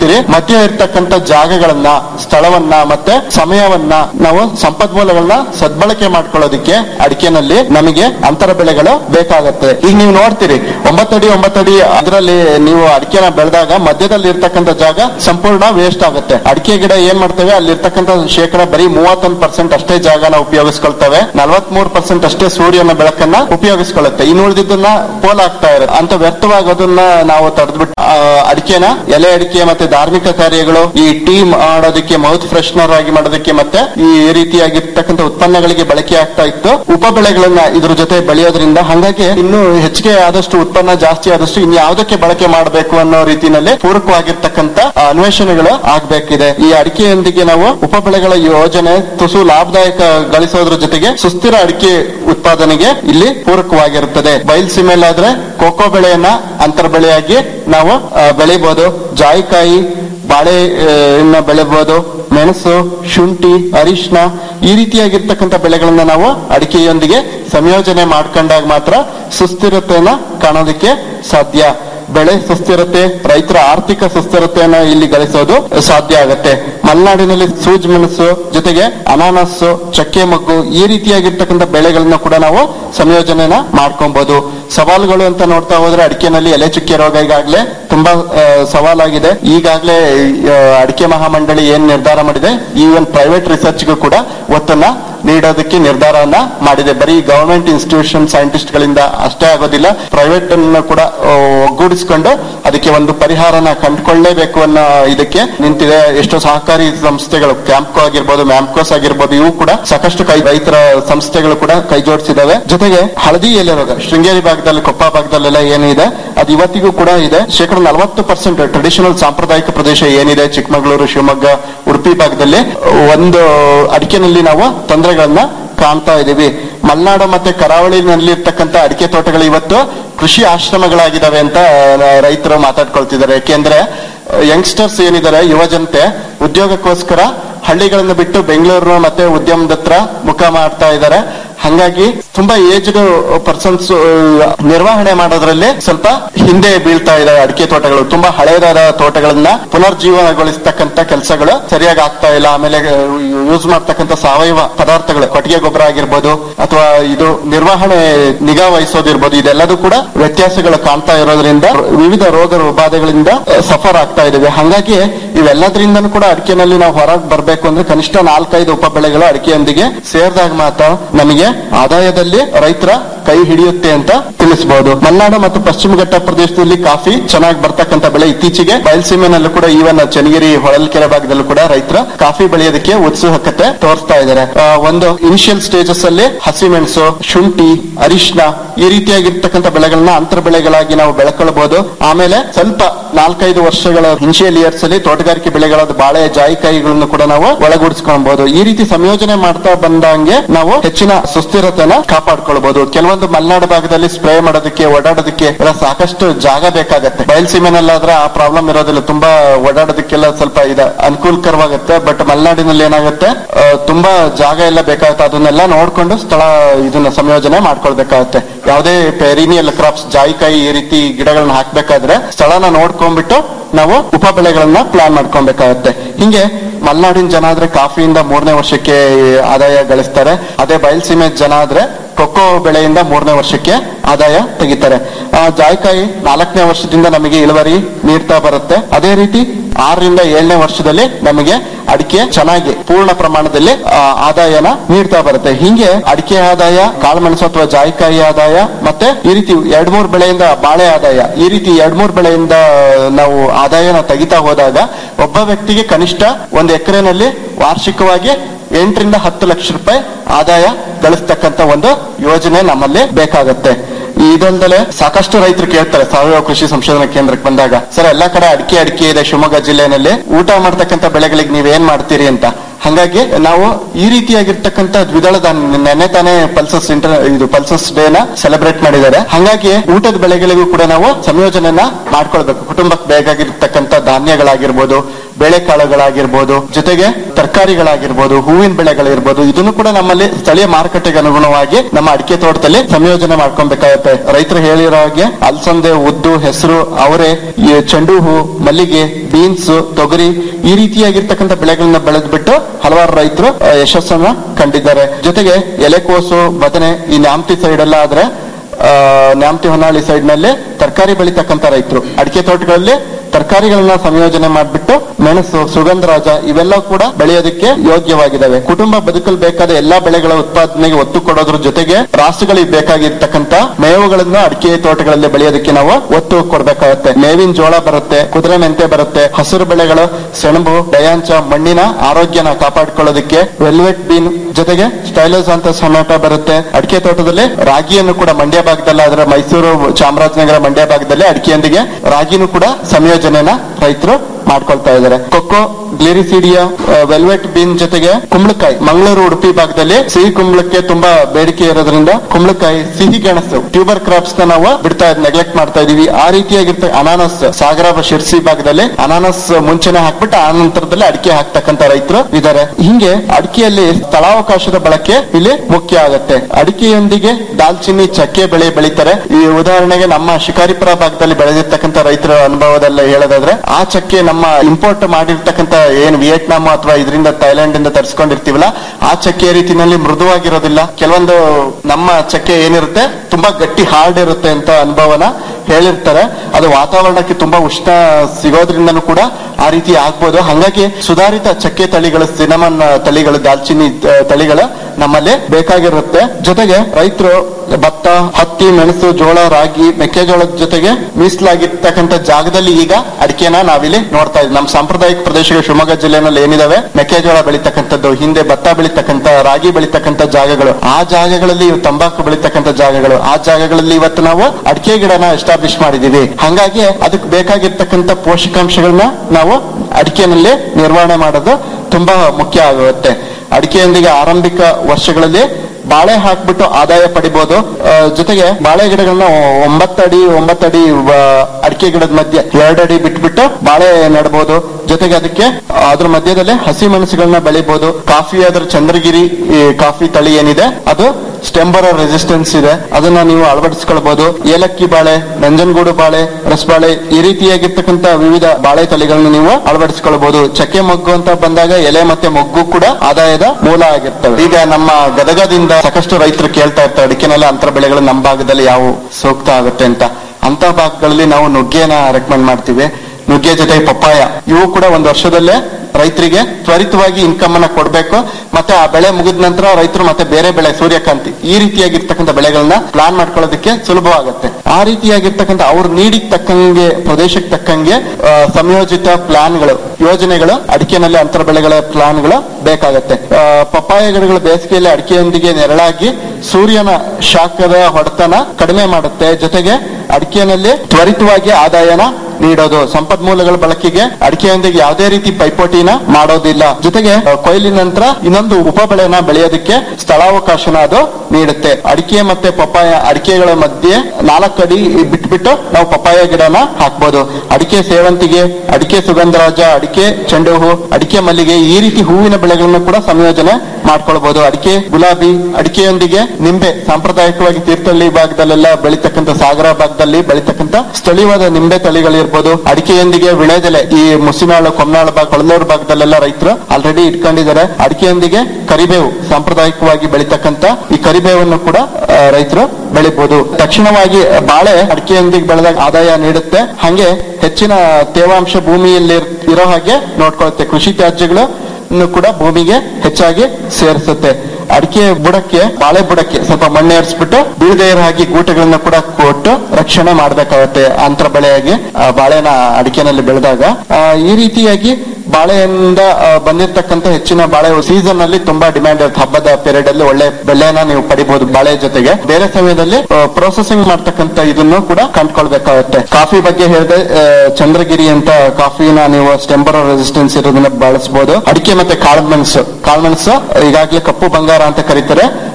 ಮಧ್ಯ ಇರ್ತಕ್ಕಂಥ ಜಾಗಗಳನ್ನ ಸ್ಥಳವನ್ನ ಮತ್ತೆ ಸಮಯವನ್ನ ನಾವು ಸಂಪನ್ಮೂಲಗಳನ್ನ ಸದ್ಬಳಕೆ ಮಾಡ್ಕೊಳ್ಳೋದಕ್ಕೆ ಅಡಿಕೆನಲ್ಲಿ ನಮಗೆ ಅಂತರ ಬೆಳೆಗಳು ಬೇಕಾಗತ್ತೆ ಈಗ ನೀವು ನೋಡ್ತೀರಿ ಒಂಬತ್ತಡಿ ಒಂಬತ್ತಡಿ ಅದರಲ್ಲಿ ನೀವು ಅಡಿಕೆನ ಬೆಳೆದಾಗ ಮಧ್ಯದಲ್ಲಿ ಇರ್ತಕ್ಕಂಥ ಜಾಗ ಸಂಪೂರ್ಣ ವೇಸ್ಟ್ ಆಗುತ್ತೆ ಅಡಿಕೆ ಗಿಡ ಏನ್ ಮಾಡ್ತೇವೆ ಅಲ್ಲಿ ಇರ್ತಕ್ಕಂಥ ಶೇಕಡ ಬರೀ ಮೂವತ್ತೊಂದು ಪರ್ಸೆಂಟ್ ಅಷ್ಟೇ ಜಾಗನ ಉಪಯೋಗಿಸ್ಕೊಳ್ತವೆ ನಲವತ್ಮೂರು ಪರ್ಸೆಂಟ್ ಅಷ್ಟೇ ಸೂರ್ಯನ ಬೆಳಕನ್ನ ಉಪಯೋಗಿಸ್ಕೊಳ್ಳುತ್ತೆ ಇನ್ನು ಉಳಿದಿದ್ದನ್ನ ಪೋಲ್ ಆಗ್ತಾ ಇರುತ್ತೆ ಅಂತ ವ್ಯರ್ಥವಾಗೋದನ್ನ ನಾವು ತಡೆದ್ಬಿಟ್ಟು ಆ, ಅಡಿಕೆನ ಎಲೆ ಅಡಿಕೆ ಮತ್ತೆ ಧಾರ್ಮಿಕ ಕಾರ್ಯಗಳು ಈ ಟೀ ಮಾಡೋದಕ್ಕೆ ಮೌತ್ ಫ್ರೆಶ್ನರ್ ಆಗಿ ಮಾಡೋದಕ್ಕೆ ಮತ್ತೆ ಈ ರೀತಿಯಾಗಿರ್ತಕ್ಕಂಥ ಉತ್ಪನ್ನಗಳಿಗೆ ಬಳಕೆ ಆಗ್ತಾ ಇತ್ತು ಉಪ ಬೆಳೆಗಳನ್ನ ಇದ್ರ ಜೊತೆ ಬೆಳೆಯೋದ್ರಿಂದ ಹಾಗಾಗಿ ಇನ್ನು ಹೆಚ್ಚಿಗೆ ಆದಷ್ಟು ಉತ್ಪನ್ನ ಜಾಸ್ತಿ ಆದಷ್ಟು ಇನ್ನು ಯಾವುದಕ್ಕೆ ಬಳಕೆ ಮಾಡಬೇಕು ಅನ್ನೋ ರೀತಿಯಲ್ಲಿ ಪೂರಕವಾಗಿರ್ತಕ್ಕಂಥ ಆ, ಅನ್ವೇಷಣೆಗಳು ಆಗ್ಬೇಕಿದೆ ಈ ಅಡಿಕೆಯೊಂದಿಗೆ ನಾವು ಉಪ ಬೆಳೆಗಳ ಯೋಜನೆ ತುಸು ಲಾಭದಾಯಕ ಗಳಿಸೋದ್ರ ಜೊತೆಗೆ ಸುಸ್ಥಿರ ಅಡಿಕೆ ಉತ್ಪಾದನೆಗೆ ಇಲ್ಲಿ ಪೂರಕವಾಗಿರುತ್ತದೆ ಬಯಲ್ಸೀಮೆಲಾದ್ರೆ ಕೋಕೋ ಬೆಳೆಯನ್ನ ಅಂತರ ಬೆಳೆಯಾಗಿ ನಾವು ಆ, ಬೆಳಿಬಹುದು ಜಾಯಿಕಾಯಿ ಬಾಳೆ ಆ, ಇನ್ನ ಬೆಳೆಬಹುದು ಮೆಣಸು ಶುಂಠಿ ಅರಿಶಿನ ಈ ರೀತಿಯಾಗಿರ್ತಕ್ಕಂಥ ಬೆಳೆಗಳನ್ನ ನಾವು ಅಡಿಕೆಯೊಂದಿಗೆ ಸಂಯೋಜನೆ ಮಾಡ್ಕೊಂಡಾಗ ಮಾತ್ರ ಸುಸ್ಥಿರತೆಯನ್ನ ಕಾಣೋದಕ್ಕೆ ಸಾಧ್ಯ ಬೆಳೆ ಸುಸ್ಥಿರತೆ ರೈತರ ಆರ್ಥಿಕ ಸುಸ್ಥಿರತೆಯನ್ನ ಇಲ್ಲಿ ಗಳಿಸೋದು ಸಾಧ್ಯ ಆಗತ್ತೆ ಮಲೆನಾಡಿನಲ್ಲಿ ಸೂಜ್ ಮೆಣಸು ಜೊತೆಗೆ ಅನಾನಸ್ಸು ಚಕ್ಕೆ ಮಗ್ಗು ಈ ರೀತಿಯಾಗಿರ್ತಕ್ಕಂಥ ಬೆಳೆಗಳನ್ನ ಕೂಡ ನಾವು ಸಂಯೋಜನೆನ ಮಾಡ್ಕೊಬಹುದು ಸವಾಲುಗಳು ಅಂತ ನೋಡ್ತಾ ಹೋದ್ರೆ ಅಡಿಕೆನಲ್ಲಿ ಎಲೆ ಚುಕ್ಕೆ ರೋಗ ಈಗಾಗಲೇ ತುಂಬಾ ಆ, ಸವಾಲಾಗಿದೆ ಈಗಾಗಲೇ ಆ, ಅಡಿಕೆ ಮಹಾಮಂಡಳಿ ಏನ್ ನಿರ್ಧಾರ ಮಾಡಿದೆ ಈವನ್ ಪ್ರೈವೇಟ್ ರಿಸರ್ಚ್ಗೂ ಕೂಡ ಒತ್ತನ್ನ ನೀಡೋದಕ್ಕೆ ನಿರ್ಧಾರವನ್ನ ಮಾಡಿದೆ ಬರೀ ಗವರ್ಮೆಂಟ್ ಇನ್ಸ್ಟಿಟ್ಯೂಷನ್ ಸೈಂಟಿಸ್ಟ್ ಗಳಿಂದ ಅಷ್ಟೇ ಆಗೋದಿಲ್ಲ ಪ್ರೈವೇಟ್ ಅನ್ನು ಕೂಡ ಆ, ಒಗ್ಗೂಡಿಸ್ಕೊಂಡು ಅದಕ್ಕೆ ಒಂದು ಪರಿಹಾರನ ಕಂಡುಕೊಳ್ಳೇಬೇಕು ಅನ್ನೋ ಇದಕ್ಕೆ ನಿಂತಿದೆ ಎಷ್ಟೋ ಸಹಕಾರಿ ಸಂಸ್ಥೆಗಳು ಕ್ಯಾಂಪ್ಕೋ ಆಗಿರ್ಬೋದು ಮ್ಯಾಮ್ಕೋಸ್ ಆಗಿರ್ಬೋದು ಇವು ಕೂಡ ಸಾಕಷ್ಟು ಕೈ ರೈತರ ಸಂಸ್ಥೆಗಳು ಕೂಡ ಕೈ ಜೋಡಿಸಿದಾವೆ ಜೊತೆಗೆ ಹಳದಿ ಎಲೆ ರೋಗ ಶೃಂಗೇರಿ ಭಾಗದಲ್ಲಿ ಕೊಪ್ಪ ಭಾಗದಲ್ಲೆಲ್ಲ ಏನಿದೆ ಅದು ಇವತ್ತಿಗೂ ಕೂಡ ಇದೆ ಶೇಕಡ ನಲವತ್ತು ಪರ್ಸೆಂಟ್ ಟ್ರೆಡಿಷನಲ್ ಸಾಂಪ್ರದಾಯಿಕ ಪ್ರದೇಶ ಏನಿದೆ ಚಿಕ್ಕಮಗಳೂರು ಶಿವಮೊಗ್ಗ ಉಡುಪಿ ಭಾಗದಲ್ಲಿ ಒಂದು ಅಡಿಕೆನಲ್ಲಿ ನಾವು ತೊಂದರೆಗಳನ್ನ ಕಾಣ್ತಾ ಇದೀವಿ ಮಲೆನಾಡು ಮತ್ತೆ ಕರಾವಳಿನಲ್ಲಿ ಇರ್ತಕ್ಕಂಥ ಅಡಿಕೆ ತೋಟಗಳು ಇವತ್ತು ಕೃಷಿ ಆಶ್ರಮಗಳಾಗಿದ್ದಾವೆ ಅಂತ ಆ, ರೈತರು ಮಾತಾಡ್ಕೊಳ್ತಿದ್ದಾರೆ ಯಾಕೆಂದ್ರೆ ಯಂಗ್ಸ್ಟರ್ಸ್ ಏನಿದ್ದಾರೆ ಯುವ ಜನತೆ ಉದ್ಯೋಗಕ್ಕೋಸ್ಕರ ಹಳ್ಳಿಗಳನ್ನು ಬಿಟ್ಟು ಬೆಂಗಳೂರು ಮತ್ತೆ ಉದ್ಯಮದತ್ರ ಮುಖ ಮಾಡ್ತಾ ಇದ್ದಾರೆ ಹಂಗಾಗಿ ತುಂಬಾ ಏಜ್ಡ್ ಪರ್ಸನ್ಸ್ ನಿರ್ವಹಣೆ ಮಾಡೋದ್ರಲ್ಲಿ ಸ್ವಲ್ಪ ಹಿಂದೆ ಬೀಳ್ತಾ ಇದಾವೆ ಅಡಿಕೆ ತೋಟಗಳು ತುಂಬಾ ಹಳೇದಾದ ತೋಟಗಳನ್ನ ಪುನರ್ಜೀವನಗೊಳಿಸ್ತಕ್ಕಂಥ ಕೆಲಸಗಳು ಸರಿಯಾಗಿ ಆಗ್ತಾ ಇಲ್ಲ ಆಮೇಲೆ ಯೂಸ್ ಮಾಡ್ತಕ್ಕಂಥ ಸಾವಯವ ಪದಾರ್ಥಗಳು ಕೊಟ್ಟಿಗೆ ಗೊಬ್ಬರ ಆಗಿರ್ಬೋದು ಅಥವಾ ಇದು ನಿರ್ವಹಣೆ ನಿಗಾ ವಹಿಸೋದಿರ್ಬೋದು ಇದೆಲ್ಲದೂ ಕೂಡ ವ್ಯತ್ಯಾಸಗಳು ಕಾಣ್ತಾ ಇರೋದ್ರಿಂದ ವಿವಿಧ ರೋಗ ಬಾಧೆಗಳಿಂದ ಸಫರ್ ಆಗ್ತಾ ಇದಾವೆ ಹಾಗಾಗಿ ಇವೆಲ್ಲದ್ರಿಂದನೂ ಕೂಡ ಅಡಿಕೆನಲ್ಲಿ ನಾವು ಹೊರಗೆ ಬರಬೇಕು ಅಂದ್ರೆ ಕನಿಷ್ಠ ನಾಲ್ಕೈದು ಉಪ ಬೆಳೆಗಳು ಅಡಿಕೆಯೊಂದಿಗೆ ಸೇರಿದಾಗ ಮಾತ್ರ ನಮಗೆ ಆದಾಯದಲ್ಲಿ ರೈತರ ಕೈ ಹಿಡಿಯುತ್ತೆ ಅಂತ ತಿಳಿಸಬಹುದು ಮಲೆನಾಡು ಮತ್ತು ಪಶ್ಚಿಮ ಘಟ್ಟ ಪ್ರದೇಶದಲ್ಲಿ ಕಾಫಿ ಚೆನ್ನಾಗಿ ಬರ್ತಕ್ಕಂಥ ಬೆಳೆ ಇತ್ತೀಚೆಗೆ ಬಯಲುಸೀಮೆನಲ್ಲೂ ಕೂಡ ಈವನ್ ಚನ್ನಗಿರಿ ಹೊಳಲ್ಕೆರೆ ಭಾಗದಲ್ಲೂ ಕೂಡ ರೈತರ ಕಾಫಿ ಬೆಳೆಯೋದಕ್ಕೆ ಉತ್ಸುಕತೆ ತೋರಿಸ್ತಾ ಇದ್ದಾರೆ ಆ, ಒಂದು ಇನಿಷಿಯಲ್ ಸ್ಟೇಜಸ್ ಅಲ್ಲಿ ಹಸಿಮೆಣಸು ಶುಂಠಿ ಅರಿಶಿನ ಈ ರೀತಿಯಾಗಿರ್ತಕ್ಕಂಥ ಬೆಳೆಗಳನ್ನ ಅಂತರ ಬೆಳೆಗಳಾಗಿ ನಾವು ಬೆಳ್ಕೊಳ್ಬಹುದು ಆಮೇಲೆ ಸ್ವಲ್ಪ ನಾಲ್ಕೈದು ವರ್ಷಗಳ ಇನಿಷಿಯಲ್ ಇಯರ್ಸ್ ಅಲ್ಲಿ ತೋಟಗಾರಿಕೆ ಬೆಳೆಗಳಾದ ಬಾಳೆ ಜಾಯಿಕಾಯಿಗಳನ್ನು ಕೂಡ ನಾವು ಒಳಗೂಡಿಸ್ಕೊಳ್ಬಹುದು ಈ ರೀತಿ ಸಂಯೋಜನೆ ಮಾಡ್ತಾ ಬಂದಂಗೆ ನಾವು ಹೆಚ್ಚಿನ ಸುಸ್ಥಿರತೆನ ಕಾಪಾಡ್ಕೊಳ್ಬಹುದು ಕೆಲವೊಂದು ಮಲೆನಾಡು ಭಾಗದಲ್ಲಿ ಸ್ಪ್ರೇ ಮಾಡೋದಕ್ಕೆ ಓಡಾಡೋದಕ್ಕೆ ಎಲ್ಲ ಸಾಕಷ್ಟು ಜಾಗ ಬೇಕಾಗತ್ತೆ ಬಯಲ್ಸೀಮೆನಲ್ಲಾದ್ರೆ ಆ ಪ್ರಾಬ್ಲಮ್ ಇರೋದಿಲ್ಲ ತುಂಬಾ ಓಡಾಡೋದಕ್ಕೆಲ್ಲ ಸ್ವಲ್ಪ ಇದೆ ಅನುಕೂಲಕರವಾಗುತ್ತೆ ಬಟ್ ಮಲೆನಾಡಿನಲ್ಲಿ ಏನಾಗುತ್ತೆ ಆ, ತುಂಬಾ ಜಾಗ ಎಲ್ಲ ಬೇಕಾಗುತ್ತೆ ಅದನ್ನೆಲ್ಲ ನೋಡ್ಕೊಂಡು ಸ್ಥಳ ಇದನ್ನ ಸಂಯೋಜನೆ ಮಾಡ್ಕೊಳ್ಬೇಕಾಗತ್ತೆ ಯಾವುದೇ ಪೆರಿನಿಯಲ್ ಕ್ರಾಪ್ಸ್ ಜಾಯಿಕಾಯಿ ಈ ರೀತಿ ಗಿಡಗಳನ್ನ ಹಾಕ್ಬೇಕಾದ್ರೆ ಸ್ಥಳನ ನೋಡ್ಕೊಂಡ್ಬಿಟ್ಟು ನಾವು ಉಪ ಬೆಳೆಗಳನ್ನ ಪ್ಲಾನ್ ಮಾಡ್ಕೊಬೇಕಾಗತ್ತೆ ಹಿಂಗೆ ಮಲೆನಾಡಿನ ಜನ ಆದ್ರೆ ಕಾಫಿಯಿಂದ ಮೂರನೇ ವರ್ಷಕ್ಕೆ ಆದಾಯ ಗಳಿಸ್ತಾರೆ ಅದೇ ಬಯಲ್ಸೀಮೆ ಜನ ಆದ್ರೆ ಕೊಕ್ಕೋ ಬೆಳೆಯಿಂದ ಮೂರನೇ ವರ್ಷಕ್ಕೆ ಆದಾಯ ತೆಗಿತಾರೆ ಆ ಜಾಯಿಕಾಯಿ ನಾಲ್ಕನೇ ವರ್ಷದಿಂದ ನಮಗೆ ಇಳುವರಿ ನೀಡ್ತಾ ಬರುತ್ತೆ ಅದೇ ರೀತಿ ಆರರಿಂದ ಏಳನೇ ವರ್ಷದಲ್ಲಿ ನಮಗೆ ಅಡಿಕೆ ಚೆನ್ನಾಗಿ ಪೂರ್ಣ ಪ್ರಮಾಣದಲ್ಲಿ ಆ, ಆದಾಯನ ನೀಡ್ತಾ ಬರುತ್ತೆ ಹಿಂಗೆ ಅಡಿಕೆ ಆದಾಯ ಕಾಳುಮೆಣಸು ಅಥವಾ ಜಾಯಿಕಾಯಿ ಆದಾಯ ಮತ್ತೆ ಈ ರೀತಿ ಎರಡ್ ಮೂರ್ ಬೆಳೆಯಿಂದ ಬಾಳೆ ಆದಾಯ ಈ ರೀತಿ ಎರಡ್ ಮೂರ್ ಬೆಳೆಯಿಂದ ನಾವು ಆದಾಯನ ತೆಗಿತಾ ಹೋದಾಗ ಒಬ್ಬ ವ್ಯಕ್ತಿಗೆ ಕನಿಷ್ಠ ಒಂದು ಎಕರೆನಲ್ಲಿ ವಾರ್ಷಿಕವಾಗಿ ಎಂಟರಿಂದ ಹತ್ತು ಲಕ್ಷ ರೂಪಾಯಿ ಆದಾಯ ಗಳಿಸ್ತಕ್ಕಂತ ಒಂದು ಯೋಜನೆ ನಮ್ಮಲ್ಲಿ ಬೇಕಾಗತ್ತೆ ಇದಲ್ದಲೆ ಸಾಕಷ್ಟು ರೈತರು ಕೇಳ್ತಾರೆ ಸಾವಯವ ಕೃಷಿ ಸಂಶೋಧನಾ ಕೇಂದ್ರಕ್ಕೆ ಬಂದಾಗ ಸರ್ ಎಲ್ಲಾ ಕಡೆ ಅಡಿಕೆ ಅಡಿಕೆ ಇದೆ ಶಿವಮೊಗ್ಗ ಜಿಲ್ಲೆನಲ್ಲಿ ಊಟ ಮಾಡ್ತಕ್ಕಂಥ ಬೆಳೆಗಳಿಗೆ ನೀವೇನ್ ಮಾಡ್ತೀರಿ ಅಂತ ಹಂಗಾಗಿ ನಾವು ಈ ರೀತಿಯಾಗಿರ್ತಕ್ಕಂಥ ದ್ವಿದಳ ಧಾನ್ಯ ನೆನ್ನೆ ತಾನೇ ಪಲ್ಸಸ್ ಇಂಟರ್ ಇದು ಪಲ್ಸಸ್ ಡೇ ನ ಸೆಲೆಬ್ರೇಟ್ ಮಾಡಿದ್ದಾರೆ ಹಂಗಾಗಿ ಊಟದ ಬೆಳೆಗಳಿಗೂ ಕೂಡ ನಾವು ಸಂಯೋಜನೆಯನ್ನ ಮಾಡ್ಕೊಳ್ಬೇಕು ಕುಟುಂಬಕ್ಕೆ ಬೇಕಾಗಿರ್ತಕ್ಕಂಥ ಧಾನ್ಯಗಳಾಗಿರ್ಬೋದು ಬೇಳೆಕಾಳುಗಳಾಗಿರ್ಬೋದು ಜೊತೆಗೆ ತರಕಾರಿಗಳಾಗಿರ್ಬೋದು ಹೂವಿನ ಬೆಳೆಗಳಿರ್ಬೋದು ಇದನ್ನು ಕೂಡ ನಮ್ಮಲ್ಲಿ ಸ್ಥಳೀಯ ಮಾರುಕಟ್ಟೆಗೆ ಅನುಗುಣವಾಗಿ ನಮ್ಮ ಅಡಿಕೆ ತೋಟದಲ್ಲಿ ಸಂಯೋಜನೆ ಮಾಡ್ಕೊಬೇಕಾಗತ್ತೆ ರೈತರು ಹೇಳಿರೋ ಹಾಗೆ ಅಲಸಂದೆ ಉದ್ದು ಹೆಸರು ಅವರೆ ಈ ಚೆಂಡು ಹೂ ಮಲ್ಲಿಗೆ ಬೀನ್ಸ್ ತೊಗರಿ ಈ ರೀತಿಯಾಗಿರ್ತಕ್ಕಂಥ ಬೆಳೆಗಳನ್ನ ಬೆಳೆದ್ಬಿಟ್ಟು ಹಲವಾರು ರೈತರು ಆ, ಯಶಸ್ಸನ್ನ ಕಂಡಿದ್ದಾರೆ ಜೊತೆಗೆ ಎಲೆಕೋಸು ಬದನೆ ಈ ನ್ಯಾಮ್ತಿ ಸೈಡ್ ಎಲ್ಲ ಆದ್ರೆ ಆ, ನ್ಯಾಮತಿ ಹೊನ್ನಾಳಿ ಸೈಡ್ ನಲ್ಲಿ ತರಕಾರಿ ಬೆಳಿತಕ್ಕಂತ ರೈತರು ಅಡಿಕೆ ತೋಟಗಳಲ್ಲಿ ತರಕಾರಿಗಳನ್ನ ಸಂಯೋಜನೆ ಮಾಡ್ಬಿಟ್ಟು ಮೆಣಸು ಸುಗಂಧರಾಜ ಇವೆಲ್ಲ ಕೂಡ ಬೆಳೆಯೋದಕ್ಕೆ ಯೋಗ್ಯವಾಗಿದ್ದಾವೆ ಕುಟುಂಬ ಬದುಕಲು ಬೇಕಾದ ಎಲ್ಲಾ ಬೆಳೆಗಳ ಉತ್ಪಾದನೆಗೆ ಒತ್ತು ಕೊಡೋದ್ರ ಜೊತೆಗೆ ರಾಸುಗಳಿಗೆ ಬೇಕಾಗಿರ್ತಕ್ಕಂತ ಮೇವುಗಳನ್ನ ಅಡಿಕೆ ತೋಟಗಳಲ್ಲಿ ಬೆಳೆಯೋದಕ್ಕೆ ನಾವು ಒತ್ತು ಕೊಡ್ಬೇಕಾಗತ್ತೆ ಮೇವಿನ ಜೋಳ ಬರುತ್ತೆ ಕುದುರೆ ಮೆಂತೆ ಬರುತ್ತೆ ಹಸಿರು ಬೆಳೆಗಳು ಸೆಣಬು ಡಯಾಂಚ ಮಣ್ಣಿನ ಆರೋಗ್ಯನ ಕಾಪಾಡ್ಕೊಳ್ಳೋದಕ್ಕೆ ವೆಲ್ವೆಟ್ ಬೀನ್ ಜೊತೆಗೆ ಸ್ಟೈಲಸ್ ಅಂತ ಟೊಮ್ಯಾಟೊ ಬರುತ್ತೆ ಅಡಿಕೆ ತೋಟದಲ್ಲಿ ರಾಗಿಯನ್ನು ಕೂಡ ಮಂಡ್ಯ ಭಾಗದಲ್ಲಿ ಅದರ ಮೈಸೂರು ಚಾಮರಾಜನಗರ ಮಂಡ್ಯ ಭಾಗದಲ್ಲಿ ಅಡಿಕೆಯೊಂದಿಗೆ ರಾಗಿನೂ ಕೂಡ ಸಂಯೋಜನೆನ ರೈತರು ಮಾಡ್ಕೊಳ್ತಾ ಇದ್ದಾರೆ ಕೊಕ್ಕೋ ಗ್ಲಿರಿಸಿಡಿಯಾ ವೆಲ್ವೆಟ್ ಬೀನ್ ಜೊತೆಗೆ ಕುಂಬಳಕಾಯಿ ಮಂಗಳೂರು ಉಡುಪಿ ಭಾಗದಲ್ಲಿ ಸಿಹಿ ಕುಂಬಳಕ್ಕೆ ತುಂಬಾ ಬೇಡಿಕೆ ಇರೋದ್ರಿಂದ ಕುಂಬಳಕಾಯಿ ಸಿಹಿ ಗೆಣಸು ಟ್ಯೂಬರ್ ಕ್ರಾಪ್ಸ್ ನ ನಾವು ಬಿಡ್ತಾ ನೆಗ್ಲೆಕ್ಟ್ ಮಾಡ್ತಾ ಇದೀವಿ ಆ ರೀತಿಯಾಗಿರ್ತ ಅನಾನಸ್ ಸಾಗರ ಶಿರ್ಸಿ ಭಾಗದಲ್ಲಿ ಅನಾನಸ್ ಮುಂಚೆನೆ ಹಾಕ್ಬಿಟ್ಟು ಆ ನಂತರದಲ್ಲಿ ಅಡಿಕೆ ಹಾಕ್ತಕ್ಕಂತ ರೈತರು ಇದ್ದಾರೆ ಹಿಂಗೆ ಅಡಿಕೆಯಲ್ಲಿ ಸ್ಥಳಾವಕಾಶದ ಬಳಕೆ ಇಲ್ಲಿ ಮುಖ್ಯ ಆಗತ್ತೆ ಅಡಿಕೆಯೊಂದಿಗೆ ದಾಲ್ಚಿನ್ನಿ ಚಕ್ಕೆ ಬೆಳೆ ಬೆಳೀತಾರೆ ಈ ಉದಾಹರಣೆಗೆ ನಮ್ಮ ಶಿಕಾರಿಪುರ ಭಾಗದಲ್ಲಿ ಬೆಳೆದಿರ್ತಕ್ಕಂಥ ರೈತರ ಅನುಭವದಲ್ಲಿ ಹೇಳೋದಾದ್ರೆ ಆ ಚಕ್ಕೆ ನಮ್ಮ ಇಂಪೋರ್ಟ್ ಮಾಡಿರ್ತಕ್ಕಂಥ ಏನ್ ವಿಯೆಟ್ನಾಂ ಅಥವಾ ಇದರಿಂದ ಥೈಲ್ಯಾಂಡ್ ಇಂದ ತರಿಸ್ಕೊಂಡಿರ್ತೀವಲ್ಲ ಆ ಚಕ್ಕೆ ರೀತಿನಲ್ಲಿ ಮೃದುವಾಗಿರೋದಿಲ್ಲ ಕೆಲವೊಂದು ನಮ್ಮ ಚಕ್ಕೆ ಏನಿರುತ್ತೆ ತುಂಬಾ ಗಟ್ಟಿ ಹಾರ್ಡ್ ಇರುತ್ತೆ ಅಂತ ಅನುಭವನ ಹೇಳಿರ್ತಾರೆ ಅದು ವಾತಾವರಣಕ್ಕೆ ತುಂಬಾ ಉಷ್ಣ ಸಿಗೋದ್ರಿಂದನೂ ಕೂಡ ಆ ರೀತಿ ಆಗ್ಬೋದು ಹಾಗಾಗಿ ಸುಧಾರಿತ ಚಕ್ಕೆ ತಳಿಗಳು ಸಿನಮನ್ ತಳಿಗಳು ದಾಲ್ಚಿನ್ನಿ ಆ, ತಳಿಗಳು ನಮ್ಮಲ್ಲಿ ಬೇಕಾಗಿರುತ್ತೆ ಜೊತೆಗೆ ರೈತರು ಭತ್ತ ಹತ್ತಿ ಮೆಣಸು ಜೋಳ ರಾಗಿ ಮೆಕ್ಕೆಜೋಳದ ಜೊತೆಗೆ ಮೀಸಲಾಗಿರ್ತಕ್ಕಂಥ ಜಾಗದಲ್ಲಿ ಈಗ ಅಡಿಕೆನ ನಾವಿಲ್ಲಿ ನೋಡ್ತಾ ಇದ್ದೀವಿ ನಮ್ಮ ಸಾಂಪ್ರದಾಯಿಕ ಪ್ರದೇಶಗಳು ಶಿವಮೊಗ್ಗ ಜಿಲ್ಲೆನಲ್ಲಿ ಏನಿದಾವೆ ಮೆಕ್ಕೆಜೋಳ ಬೆಳೀತಕ್ಕಂಥದ್ದು ಹಿಂದೆ ಭತ್ತ ಬೆಳೀತಕ್ಕಂಥ ರಾಗಿ ಬೆಳೀತಕ್ಕಂಥ ಜಾಗಗಳು ಆ ಜಾಗಗಳಲ್ಲಿ ಇವು ತಂಬಾಕು ಬೆಳೀತಕ್ಕಂಥ ಜಾಗಗಳು ಆ ಜಾಗಗಳಲ್ಲಿ ಇವತ್ತು ನಾವು ಅಡಿಕೆ ಗಿಡನ ಎಸ್ಟಾಬ್ಲಿಷ್ ಮಾಡಿದೀವಿ ಹಾಗಾಗಿ ಅದಕ್ಕೆ ಬೇಕಾಗಿರ್ತಕ್ಕಂಥ ಪೋಷಕಾಂಶಗಳನ್ನ ನಾವು ಅಡಿಕೆನಲ್ಲಿ ನಿರ್ವಹಣೆ ಮಾಡೋದು ತುಂಬಾ ಮುಖ್ಯ ಆಗುತ್ತೆ ಅಡಿಕೆಯೊಂದಿಗೆ ಆರಂಭಿಕ ವರ್ಷಗಳಲ್ಲಿ ಬಾಳೆ ಹಾಕ್ಬಿಟ್ಟು ಆದಾಯ ಪಡಿಬಹುದು ಆ, ಜೊತೆಗೆ ಬಾಳೆ ಗಿಡಗಳನ್ನ ಒಂಬತ್ತಡಿ ಒಂಬತ್ತಡಿ ಆ, ಅಡಿಕೆ ಗಿಡದ ಮಧ್ಯೆ ಎರಡಡಿ ಬಿಟ್ಬಿಟ್ಟು ಬಾಳೆ ನೆಡಬಹುದು ಜೊತೆಗೆ ಅದಕ್ಕೆ ಅದ್ರ ಮಧ್ಯದಲ್ಲಿ ಹಸಿ ಮೆಣಸುಗಳನ್ನ ಬೆಳಿಬಹುದು ಕಾಫಿ ಅದ್ರ ಚಂದ್ರಗಿರಿ ಈ ಕಾಫಿ ತಳಿ ಏನಿದೆ ಅದು ಸ್ಟೆಂಬರ ರೆಸಿಸ್ಟೆನ್ಸ್ ಇದೆ ಅದನ್ನ ನೀವು ಅಳವಡಿಸ್ಕೊಳ್ಬಹುದು ಏಲಕ್ಕಿ ಬಾಳೆ ನಂಜನಗೂಡು ಬಾಳೆ ರಸಬಾಳೆ ಈ ರೀತಿಯಾಗಿರ್ತಕ್ಕಂಥ ವಿವಿಧ ಬಾಳೆ ತಳಿಗಳನ್ನ ನೀವು ಅಳವಡಿಸ್ಕೊಳ್ಬಹುದು ಚಕ್ಕೆ ಮೊಗ್ಗು ಅಂತ ಬಂದಾಗ ಎಲೆ ಮತ್ತೆ ಮೊಗ್ಗು ಕೂಡ ಆದಾಯದ ಮೂಲ ಆಗಿರ್ತವೆ ಈಗ ನಮ್ಮ ಗದಗದಿಂದ ಸಾಕಷ್ಟು ರೈತರು ಕೇಳ್ತಾ ಇರ್ತಾರೆ ಅಡಿಕೆನೆಲ್ಲ ಅಂತರ ಬೆಳೆಗಳು ನಮ್ಮ ಭಾಗದಲ್ಲಿ ಯಾವ ಸೂಕ್ತ ಆಗುತ್ತೆ ಅಂತ ಅಂತ ಭಾಗಗಳಲ್ಲಿ ನಾವು ನುಗ್ಗೆನ ರೆಕಮೆಂಡ್ ಮಾಡ್ತೀವಿ ನುಗ್ಗೆ ಜೊತೆ ಪಪ್ಪಾಯ ಇವು ಕೂಡ ಒಂದು ವರ್ಷದಲ್ಲೇ ರೈತರಿಗೆ ತ್ವರಿತವಾಗಿ ಇನ್ಕಮ್ ಅನ್ನ ಕೊಡಬೇಕು ಮತ್ತೆ ಆ ಬೆಳೆ ಮುಗಿದ ನಂತರ ರೈತರು ಮತ್ತೆ ಬೇರೆ ಬೆಳೆ ಸೂರ್ಯಕಾಂತಿ ಈ ರೀತಿಯಾಗಿರ್ತಕ್ಕಂಥ ಬೆಳೆಗಳನ್ನ ಪ್ಲಾನ್ ಮಾಡ್ಕೊಳ್ಳೋದಕ್ಕೆ ಸುಲಭವಾಗುತ್ತೆ ಆ ರೀತಿಯಾಗಿರ್ತಕ್ಕಂಥ ಅವ್ರ ನೀಡಿಗೆ ತಕ್ಕಂಗೆ ಪ್ರದೇಶಕ್ಕೆ ತಕ್ಕಂಗೆ ಆ, ಸಂಯೋಜಿತ ಪ್ಲಾನ್ಗಳು ಯೋಜನೆಗಳು ಅಡಿಕೆನಲ್ಲಿ ಅಂತರ ಬೆಳೆಗಳ ಪ್ಲಾನ್ಗಳು ಬೇಕಾಗತ್ತೆ ಆ, ಪಪ್ಪಾಯ ಗಿಡಗಳು ಬೇಸಿಗೆಯಲ್ಲಿ ಅಡಿಕೆಯೊಂದಿಗೆ ನೆರಳಾಗಿ ಸೂರ್ಯನ ಶಾಖದ ಹೊಡೆತನ ಕಡಿಮೆ ಮಾಡುತ್ತೆ ಜೊತೆಗೆ ಅಡಿಕೆಯಲ್ಲಿ ತ್ವರಿತವಾಗಿ ಆದಾಯನ ನೀಡೋದು ಸಂಪನ್ಮೂಲಗಳ ಬಳಕೆಗೆ ಅಡಿಕೆಯೊಂದಿಗೆ ಯಾವುದೇ ರೀತಿ ಪೈಪೋಟಿನ ಮಾಡೋದಿಲ್ಲ ಜೊತೆಗೆ ಆ, ಕೊಯ್ಲಿನ ನಂತರ ಇನ್ನೊಂದು ಉಪ ಬೆಳೆನ ಬೆಳೆಯೋದಕ್ಕೆ ಸ್ಥಳಾವಕಾಶನ ಅದು ನೀಡುತ್ತೆ ಅಡಿಕೆ ಮತ್ತೆ ಪಪ್ಪಾಯ ಅಡಿಕೆಗಳ ಮಧ್ಯೆ ನಾಲ್ಕು ಅಡಿ ಬಿಟ್ಬಿಟ್ಟು ನಾವು ಪಪ್ಪಾಯ ಗಿಡನ ಹಾಕ್ಬೋದು ಅಡಿಕೆ ಸೇವಂತಿಗೆ ಅಡಿಕೆ ಸುಗಂಧರಾಜ ಅಡಿಕೆ ಚೆಂಡು ಹೂ ಅಡಿಕೆ ಮಲ್ಲಿಗೆ ಈ ರೀತಿ ಹೂವಿನ ಬೆಳೆಗಳನ್ನು ಕೂಡ ಸಂಯೋಜನೆ ಮಾಡ್ಕೊಳ್ಬಹುದು ಅಡಿಕೆ ಗುಲಾಬಿ ಅಡಿಕೆಯೊಂದಿಗೆ ನಿಂಬೆ ಸಾಂಪ್ರದಾಯಿಕವಾಗಿ ತೀರ್ಥಹಳ್ಳಿ ಭಾಗದಲ್ಲೆಲ್ಲ ಬೆಳೀತಕ್ಕಂಥ ಸಾಗರ ಭಾಗದಲ್ಲಿ ಬೆಳೀತಕ್ಕಂಥ ಸ್ಥಳೀಯವಾದ ನಿಂಬೆ ತಳಿಗಳಿರ್ಬೋದು ಅಡಿಕೆಯೊಂದಿಗೆ ವಿಳೆದೆಲೆ ಈ ಮುಸಿನಾಳು ಕೊಮ್ನಾಳು ಭಾಗ ಕೊಳಲೂರು ಭಾಗದಲ್ಲೆಲ್ಲ ರೈತರು ಆಲ್ರೆಡಿ ಇಟ್ಕೊಂಡಿದ್ದಾರೆ ಅಡಿಕೆಯೊಂದಿಗೆ ಕರಿಬೇವು ಸಾಂಪ್ರದಾಯಿಕವಾಗಿ ಬೆಳೀತಕ್ಕಂಥ ಈ ಕರಿಬೇವನ್ನು ಕೂಡ ಆ, ರೈತರು ಬೆಳಿಬಹುದು ತಕ್ಷಣವಾಗಿ ಬಾಳೆ ಅಡಿಕೆಯೊಂದಿಗೆ ಬೆಳೆದಾಗ ಆದಾಯ ನೀಡುತ್ತೆ ಹಾಗೆ ಹೆಚ್ಚಿನ ತೇವಾಂಶ ಭೂಮಿಯಲ್ಲಿ ಇರ್- ಇರೋ ಹಾಗೆ ನೋಡ್ಕೊಳ್ಳುತ್ತೆ ಕೃಷಿ ತ್ಯಾಜ್ಯಗಳು ಇನ್ನು ಕೂಡ ಭೂಮಿಗೆ ಹೆಚ್ಚಾಗಿ ಸೇರಿಸುತ್ತೆ ಅಡಿಕೆ ಬುಡಕ್ಕೆ ಬಾಳೆ ಬುಡಕ್ಕೆ ಸ್ವಲ್ಪ ಮಣ್ಣು ಏರಿಸ್ಬಿಟ್ಟು ಬೀಳದೇ ಇರೋ ಹಾಗೆ ಗೂಟಗಳನ್ನ ಕೂಡ ಕೊಟ್ಟು ರಕ್ಷಣೆ ಮಾಡ್ಬೇಕಾಗತ್ತೆ ಅಂತರ ಬೆಳೆಯಾಗಿ ಆ, ಬಾಳೆನ ಅಡಿಕೆನಲ್ಲಿ ಬೆಳೆದಾಗ ಆ, ಈ ರೀತಿಯಾಗಿ ಬಾಳೆಯಿಂದ ಆ, ಬಂದಿರತಕ್ಕಂತ ಹೆಚ್ಚಿನ ಬಾಳೆ ಸೀಸನ್ ಅಲ್ಲಿ ತುಂಬಾ ಡಿಮ್ಯಾಂಡ್ ಇರುತ್ತೆ ಹಬ್ಬದ ಪೀರಿಯಡ್ ಅಲ್ಲಿ ಒಳ್ಳೆ ಬೆಲೆನ ನೀವು ಪಡಿಬಹುದು ಬಾಳೆ ಜೊತೆಗೆ ಬೇರೆ ಸಮಯದಲ್ಲಿ ಪ್ರೊಸೆಸಿಂಗ್ ಮಾಡ್ತಕ್ಕಂತ ಇದನ್ನು ಕೂಡ ಕಂಡ್ಕೊಳ್ಬೇಕಾಗುತ್ತೆ ಕಾಫಿ ಬಗ್ಗೆ ಹೇಳಿದೆ ಆ, ಚಂದ್ರಗಿರಿ ಅಂತ ಕಾಫಿನ ನೀವು ಸ್ಟೆಂಬರ್ ರೆಸಿಸ್ಟೆನ್ಸ್ ಇರೋದನ್ನ ಬಳಸಬಹುದು ಅಡಿಕೆ ಮತ್ತೆ ಕಾಳುಮೆಣಸು ಕಾಳುಮೆಣಸು ಈಗಾಗಲೇ ಕಪ್ಪು ಬಂಗಾರ ಅಂತ ಕರೀತಾರೆ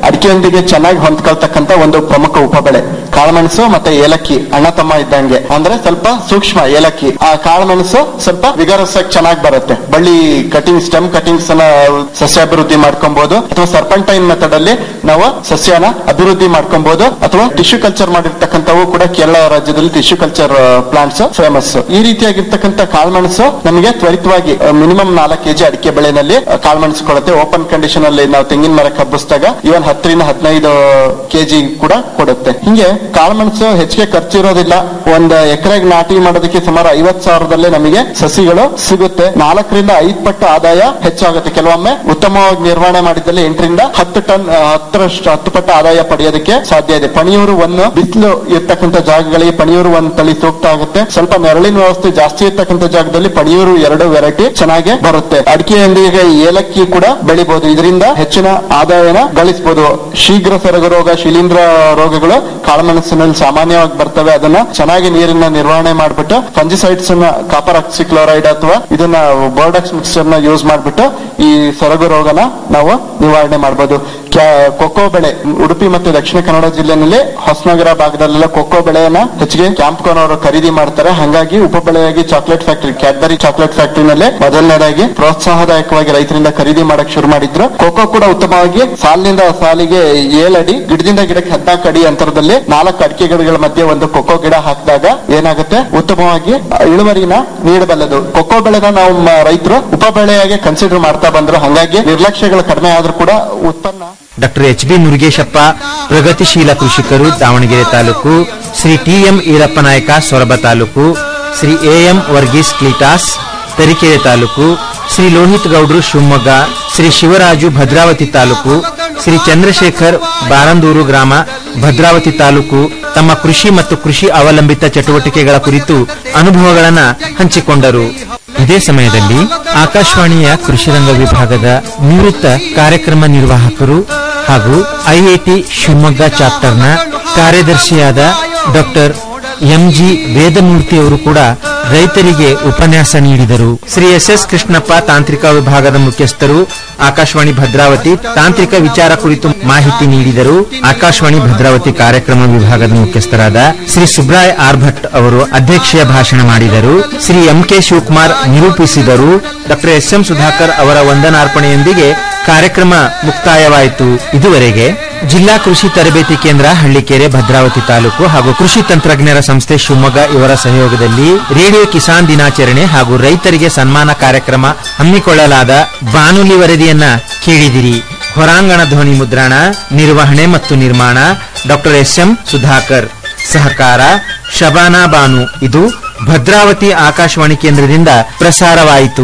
ಅಡಿಕೆಯೊಂದಿಗೆ ಚೆನ್ನಾಗಿ ಹೊಂದ್ಕೊಳ್ತಕ್ಕಂತ ಒಂದು ಪ್ರಮುಖ ಉಪಬೆಳೆ ಕಾಳುಮೆಣಸು ಮತ್ತೆ ಏಲಕ್ಕಿ ಅಣ್ಣ ತಮ್ಮ ಇದ್ದಂಗೆ ಅಂದ್ರೆ ಸ್ವಲ್ಪ ಸೂಕ್ಷ್ಮ ಏಲಕ್ಕಿ ಆ ಕಾಳುಮೆಣಸು ಸ್ವಲ್ಪ ವಿಗರಸ್ ಆಗಿ ಚೆನ್ನಾಗಿ ಬರುತ್ತೆ ಬಳ್ಳಿ ಕಟಿಂಗ್ ಸ್ಟೆಮ್ ಕಟಿಂಗ್ಸ್ ಅನ್ನ ಸಸ್ಯಾಭಿವೃದ್ಧಿ ಮಾಡ್ಕೊಬಹುದು ಅಥವಾ ಸರ್ಪಂಟೈನ್ ಮೆಥಡ್ ಅಲ್ಲಿ ನಾವು ಸಸ್ಯನ ಅಭಿವೃದ್ಧಿ ಮಾಡ್ಕೊಬಹುದು ಅಥವಾ ಟಿಶ್ಯೂ ಕಲ್ಚರ್ ಮಾಡಿರ್ತಕ್ಕಂಥವು ಕೂಡ ಕೇರಳ ರಾಜ್ಯದಲ್ಲಿ ಟಿಶ್ಯೂ ಕಲ್ಚರ್ ಪ್ಲಾಂಟ್ಸ್ ಫೇಮಸ್ ಈ ರೀತಿಯಾಗಿರ್ತಕ್ಕಂಥ ಕಾಳುಮೆಣಸು ನಮಗೆ ತ್ವರಿತವಾಗಿ ಮಿನಿಮಮ್ ನಾಲ್ಕು ಕೆಜಿ ಅಡಿಕೆ ಬೆಳೆನಲ್ಲಿ ಆ, ಕಾಳುಮೆಣಸು ಕೊಡುತ್ತೆ ಓಪನ್ ಕಂಡೀಷನ್ ಅಲ್ಲಿ ನಾವು ತೆಂಗಿನ ಮರ ಹಬ್ಬಿಸಿದಾಗ ಇವನ್ ಹತ್ತರಿಂದ ಹದಿನೈದು ಕೆಜಿ ಕೂಡ ಕೊಡುತ್ತೆ ಹಿಂಗೆ ಕಾಳುಮೆಣಸು ಹೆಚ್ಚಿಗೆ ಖರ್ಚಿರೋದಿಲ್ಲ ಒಂದ್ ಎಕರೆಗೆ ನಾಟಿ ಮಾಡೋದಕ್ಕೆ ಸುಮಾರು ಐವತ್ ಸಾವಿರದಲ್ಲೇ ನಮಗೆ ಸಸಿಗಳು ಸಿಗುತ್ತೆ ನಾಲ್ಕರಿಂದ ಐದ್ ಪಟ್ಟು ಆದಾಯ ಹೆಚ್ಚಾಗುತ್ತೆ ಕೆಲವೊಮ್ಮೆ ಉತ್ತಮವಾಗಿ ನಿರ್ವಹಣೆ ಮಾಡಿದಲ್ಲಿ ಎಂಟರಿಂದ ಹತ್ತು ಟನ್ ಆ, ಹತ್ತರಷ್ಟು ಹತ್ತು ಪಟ್ಟು ಆದಾಯ ಪಡೆಯೋದಕ್ಕೆ ಸಾಧ್ಯ ಇದೆ ಪಣಿಯೂರು ಒಂದು ಬಿಸಿಲು ಇರ್ತಕ್ಕಂಥ ಜಾಗಗಳಿಗೆ ಪಣಿಯೂರು ಒಂದು ತಳಿ ಸೂಕ್ತ ಆಗುತ್ತೆ ಸ್ವಲ್ಪ ನೆರಳಿನ ವ್ಯವಸ್ಥೆ ಜಾಸ್ತಿ ಇರ್ತಕ್ಕಂಥ ಜಾಗದಲ್ಲಿ ಪಣಿಯೂರು ಎರಡು ವೆರೈಟಿ ಚೆನ್ನಾಗಿ ಬರುತ್ತೆ ಅಡಿಕೆಯೊಂದಿಗೆ ಏಲಕ್ಕಿ ಕೂಡ ಬೆಳಿಬಹುದು ಇದರಿಂದ ಹೆಚ್ಚಿನ ಆದಾಯನ ಗಳಿಸಬಹುದು ಶೀಘ್ರ ಸೆರಗು ರೋಗ ಶಿಲೀಂಧ್ರ ರೋಗಗಳು ಕಾಳುಮೆಣಸಿನಲ್ಲಿ ಸಾಮಾನ್ಯವಾಗಿ ಬರ್ತವೆ ಅದನ್ನ ಚೆನ್ನಾಗಿ ನೀರಿನ ನಿರ್ವಹಣೆ ಮಾಡ್ಬಿಟ್ಟು ಫಂಜಿಸೈಡ್ಸ್ ಅನ್ನ ಕಾಪರ್ ಆಕ್ಸಿಕ್ಲೋರೈಡ್ ಅಥವಾ ಇದನ್ನ ಬೋರ್ಡಕ್ಸ್ ಮಿಕ್ಸ್ಚರ್ ನ ಯೂಸ್ ಮಾಡ್ಬಿಟ್ಟು ಈ ಸೊರಗು ರೋಗನ ನಾವು ನಿವಾರಣೆ ಮಾಡಬಹುದು ಕೊಕ್ಕೋ ಬೆಳೆ ಉಡುಪಿ ಮತ್ತು ದಕ್ಷಿಣ ಕನ್ನಡ ಜಿಲ್ಲೆನಲ್ಲಿ ಹೊಸನಗರ ಭಾಗದಲ್ಲೆಲ್ಲ ಕೊಕ್ಕೋ ಬೆಳೆಯನ್ನ ಹೆಚ್ಚಿಗೆ ಕ್ಯಾಂಪ್ಕಾನ್ ಅವರು ಖರೀದಿ ಮಾಡ್ತಾರೆ ಹಾಗಾಗಿ ಉಪ ಬೆಳೆಯಾಗಿ ಚಾಕ್ಲೇಟ್ ಫ್ಯಾಕ್ಟರಿ ಕ್ಯಾಡ್ಬರಿ ಚಾಕ್ಲೇಟ್ ಫ್ಯಾಕ್ಟರಿನಲ್ಲಿ ಮೊದಲನೇದಾಗಿ ಪ್ರೋತ್ಸಾಹದಾಯಕವಾಗಿ ರೈತರಿಂದ ಖರೀದಿ ಮಾಡಕ್ ಶುರು ಮಾಡಿದ್ರು ಕೊಕ್ಕೋ ಕೂಡ ಉತ್ತಮವಾಗಿ ಸಾಲಿನಿಂದ ಸಾಲಿಗೆ ಏಳಡಿ ಗಿಡದಿಂದ ಗಿಡಕ್ಕೆ ಹದಿನಾಲ್ಕು ಅಡಿ ಅಂತರದಲ್ಲಿ ನಾಲ್ಕು ಅಡಿಕೆ ಗಿಡಗಳ ಮಧ್ಯೆ ಒಂದು ಕೊಕ್ಕೋ ಗಿಡ ಹಾಕಿದಾಗ ಏನಾಗುತ್ತೆ ಉತ್ತಮವಾಗಿ ಇಳುವರಿನ ನೀಡಬಲ್ಲದು ಕೊಕ್ಕೋ ಬೆಳೆನ ನಾವು ಮ- ರೈತರು ಉಪ ಬೆಳೆಯಾಗಿ ಕನ್ಸಿಡರ್ ಮಾಡ್ತಾ ಬಂದ್ರು ಹಾಗಾಗಿ ನಿರ್ಲಕ್ಷ್ಯಗಳು ಕಡಿಮೆ ಆದ್ರೂ ಕೂಡ ಉತ್ಪನ್ನ ಡಾಕ್ಟರ್ ಎಚ್ ಬಿ ಮುರುಗೇಶಪ್ಪ ಪ್ರಗತಿಶೀಲ ಕೃಷಿಕರು ದಾವಣಗೆರೆ ತಾಲೂಕು ಶ್ರೀ ಟಿ ಎಂ ಈರಪ್ಪ ನಾಯಕ ಸೊರಬ ತಾಲೂಕು ಶ್ರೀ ಎ ಎಂ ವರ್ಗೀಸ್ ಕ್ಲೀಟಾಸ್ ತರೀಕೆರೆ ತಾಲೂಕು ಶ್ರೀ ಲೋಹಿತ್ ಗೌಡ್ರು ಶಿವಮೊಗ್ಗ ಶ್ರೀ ಶಿವರಾಜು ಭದ್ರಾವತಿ ತಾಲೂಕು ಶ್ರೀ ಚಂದ್ರಶೇಖರ್ ಬಾರಂದೂರು ಗ್ರಾಮ ಭದ್ರಾವತಿ ತಾಲೂಕು ತಮ್ಮ ಕೃಷಿ ಮತ್ತು ಕೃಷಿ ಅವಲಂಬಿತ ಚಟುವಟಿಕೆಗಳ ಕುರಿತು ಅನುಭವಗಳನ್ನ ಹಂಚಿಕೊಂಡರು ಇದೇ ಸಮಯದಲ್ಲಿ ಆಕಾಶವಾಣಿಯ ಕೃಷಿರಂಗ ವಿಭಾಗದ ನಿವೃತ್ತ ಕಾರ್ಯಕ್ರಮ ನಿರ್ವಾಹಕರು ಹಾಗೂ ಐಐಟಿ ಶಿವಮೊಗ್ಗ ಚಾಪ್ಟರ್ನ ಕಾರ್ಯದರ್ಶಿಯಾದ ಡಾಕ್ಟರ್ ಎಂಜಿ ವೇದಮೂರ್ತಿ ಅವರು ಕೂಡ ರೈತರಿಗೆ ಉಪನ್ಯಾಸ ನೀಡಿದರು ಶ್ರೀ ಎಸ್ ಎಸ್ ಕೃಷ್ಣಪ್ಪ ತಾಂತ್ರಿಕ ವಿಭಾಗದ ಮುಖ್ಯಸ್ಥರು ಆಕಾಶವಾಣಿ ಭದ್ರಾವತಿ ತಾಂತ್ರಿಕ ವಿಚಾರ ಕುರಿತು ಮಾಹಿತಿ ನೀಡಿದರು ಆಕಾಶವಾಣಿ ಭದ್ರಾವತಿ ಕಾರ್ಯಕ್ರಮ ವಿಭಾಗದ ಮುಖ್ಯಸ್ಥರಾದ ಶ್ರೀ ಸುಬ್ರಾಯ್ ಆರ್ ಭಟ್ ಅವರು ಅಧ್ಯಕ್ಷೀಯ ಭಾಷಣ ಮಾಡಿದರು ಶ್ರೀ ಎಂ ಕೆ ಶಿವಕುಮಾರ್ ನಿರೂಪಿಸಿದರು ಡಾಕ್ಟರ್ ಎಸ್ ಎಂ ಸುಧಾಕರ್ ಅವರ ವಂದನಾರ್ಪಣೆಯೊಂದಿಗೆ ಕಾರ್ಯಕ್ರಮ ಮುಕ್ತಾಯವಾಯಿತು ಇದುವರೆಗೆ ಜಿಲ್ಲಾ ಕೃಷಿ ತರಬೇತಿ ಕೇಂದ್ರ ಹಳ್ಳಿಕೆರೆ ಭದ್ರಾವತಿ ತಾಲೂಕು ಹಾಗೂ ಕೃಷಿ ತಂತ್ರಜ್ಞರ ಸಂಸ್ಥೆ ಶಿವಮೊಗ್ಗ ಇವರ ಸಹಯೋಗದಲ್ಲಿ ರೇಡಿಯೋ ಕಿಸಾನ್ ದಿನಾಚರಣೆ ಹಾಗೂ ರೈತರಿಗೆ ಸನ್ಮಾನ ಕಾರ್ಯಕ್ರಮ ಹಮ್ಮಿಕೊಳ್ಳಲಾದ ಬಾನುಲಿ ವರದಿಯನ್ನ ಕೇಳಿದಿರಿ ಹೊರಾಂಗಣ ಧ್ವನಿ ಮುದ್ರಣ ನಿರ್ವಹಣೆ ಮತ್ತು ನಿರ್ಮಾಣ ಡಾಕ್ಟರ್ ಎಸ್ ಎಂ ಸುಧಾಕರ್ ಸಹಕಾರ ಶಬಾನಾ ಬಾನು ಇದು ಭದ್ರಾವತಿ ಆಕಾಶವಾಣಿ ಕೇಂದ್ರದಿಂದ ಪ್ರಸಾರವಾಯಿತು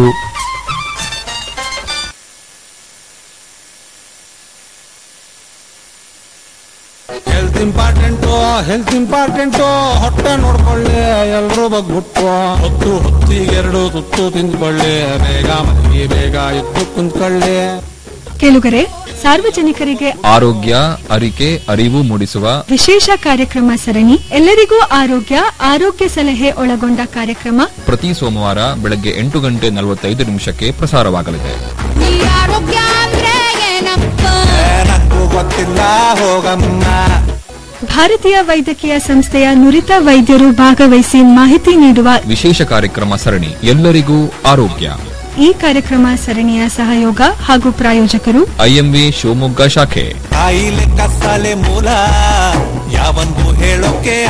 ಹೆಲ್ತ್ ಇಂಪಾರ್ಟೆಂಟು ಹೆಲ್ತ್ ಇಂಪಾರ್ಟೆಂಟು ಹೊಟ್ಟೆ ನೋಡ್ಕೊಳ್ಳಿ ಎಲ್ರೂ ಬಗ್ಬಿಟ್ಟು ಹೊತ್ತು ಹೊತ್ತಿಗೆರಡು ತುತ್ತು ತಿಂದ್ಕೊಳ್ಳಿ ಬೇಗ ಮಲಗಿ ಬೇಗ ಎದ್ದು ಕುಂತ್ಕೊಳ್ಳಿ ಕೇಳುಗರೆ ಸಾರ್ವಜನಿಕರಿಗೆ ಆರೋಗ್ಯ ಅರಿಕೆ ಅರಿವು ಮೂಡಿಸುವ ವಿಶೇಷ ಕಾರ್ಯಕ್ರಮ ಸರಣಿ ಎಲ್ಲರಿಗೂ ಆರೋಗ್ಯ ಆರೋಗ್ಯ ಸಲಹೆ ಒಳಗೊಂಡ ಕಾರ್ಯಕ್ರಮ ಪ್ರತಿ ಸೋಮವಾರ ಬೆಳಗ್ಗೆ ಎಂಟು ಗಂಟೆ ನಲವತ್ತೈದು ನಿಮಿಷಕ್ಕೆ ಪ್ರಸಾರವಾಗಲಿದೆ ನನಗೂ ಗೊತ್ತಿಲ್ಲ ಹೋಗಮ್ಮ ಭಾರತೀಯ ವೈದ್ಯಕೀಯ ಸಂಸ್ಥೆಯ ನುರಿತ ವೈದ್ಯರು ಭಾಗವಹಿಸಿ ಮಾಹಿತಿ ನೀಡುವ ವಿಶೇಷ ಕಾರ್ಯಕ್ರಮ ಸರಣಿ ಎಲ್ಲರಿಗೂ ಆರೋಗ್ಯ ಈ ಕಾರ್ಯಕ್ರಮ ಸರಣಿಯ ಸಹಯೋಗ ಹಾಗೂ ಪ್ರಾಯೋಜಕರು ಐಎಂವಿ ಶಿವಮೊಗ್ಗ ಶಾಖೆ ಕಾಯಿಲೆ ಕಸಾಲೆ ಮೂಲ ಯಾವಂದು ಹೇಳೋಕೆ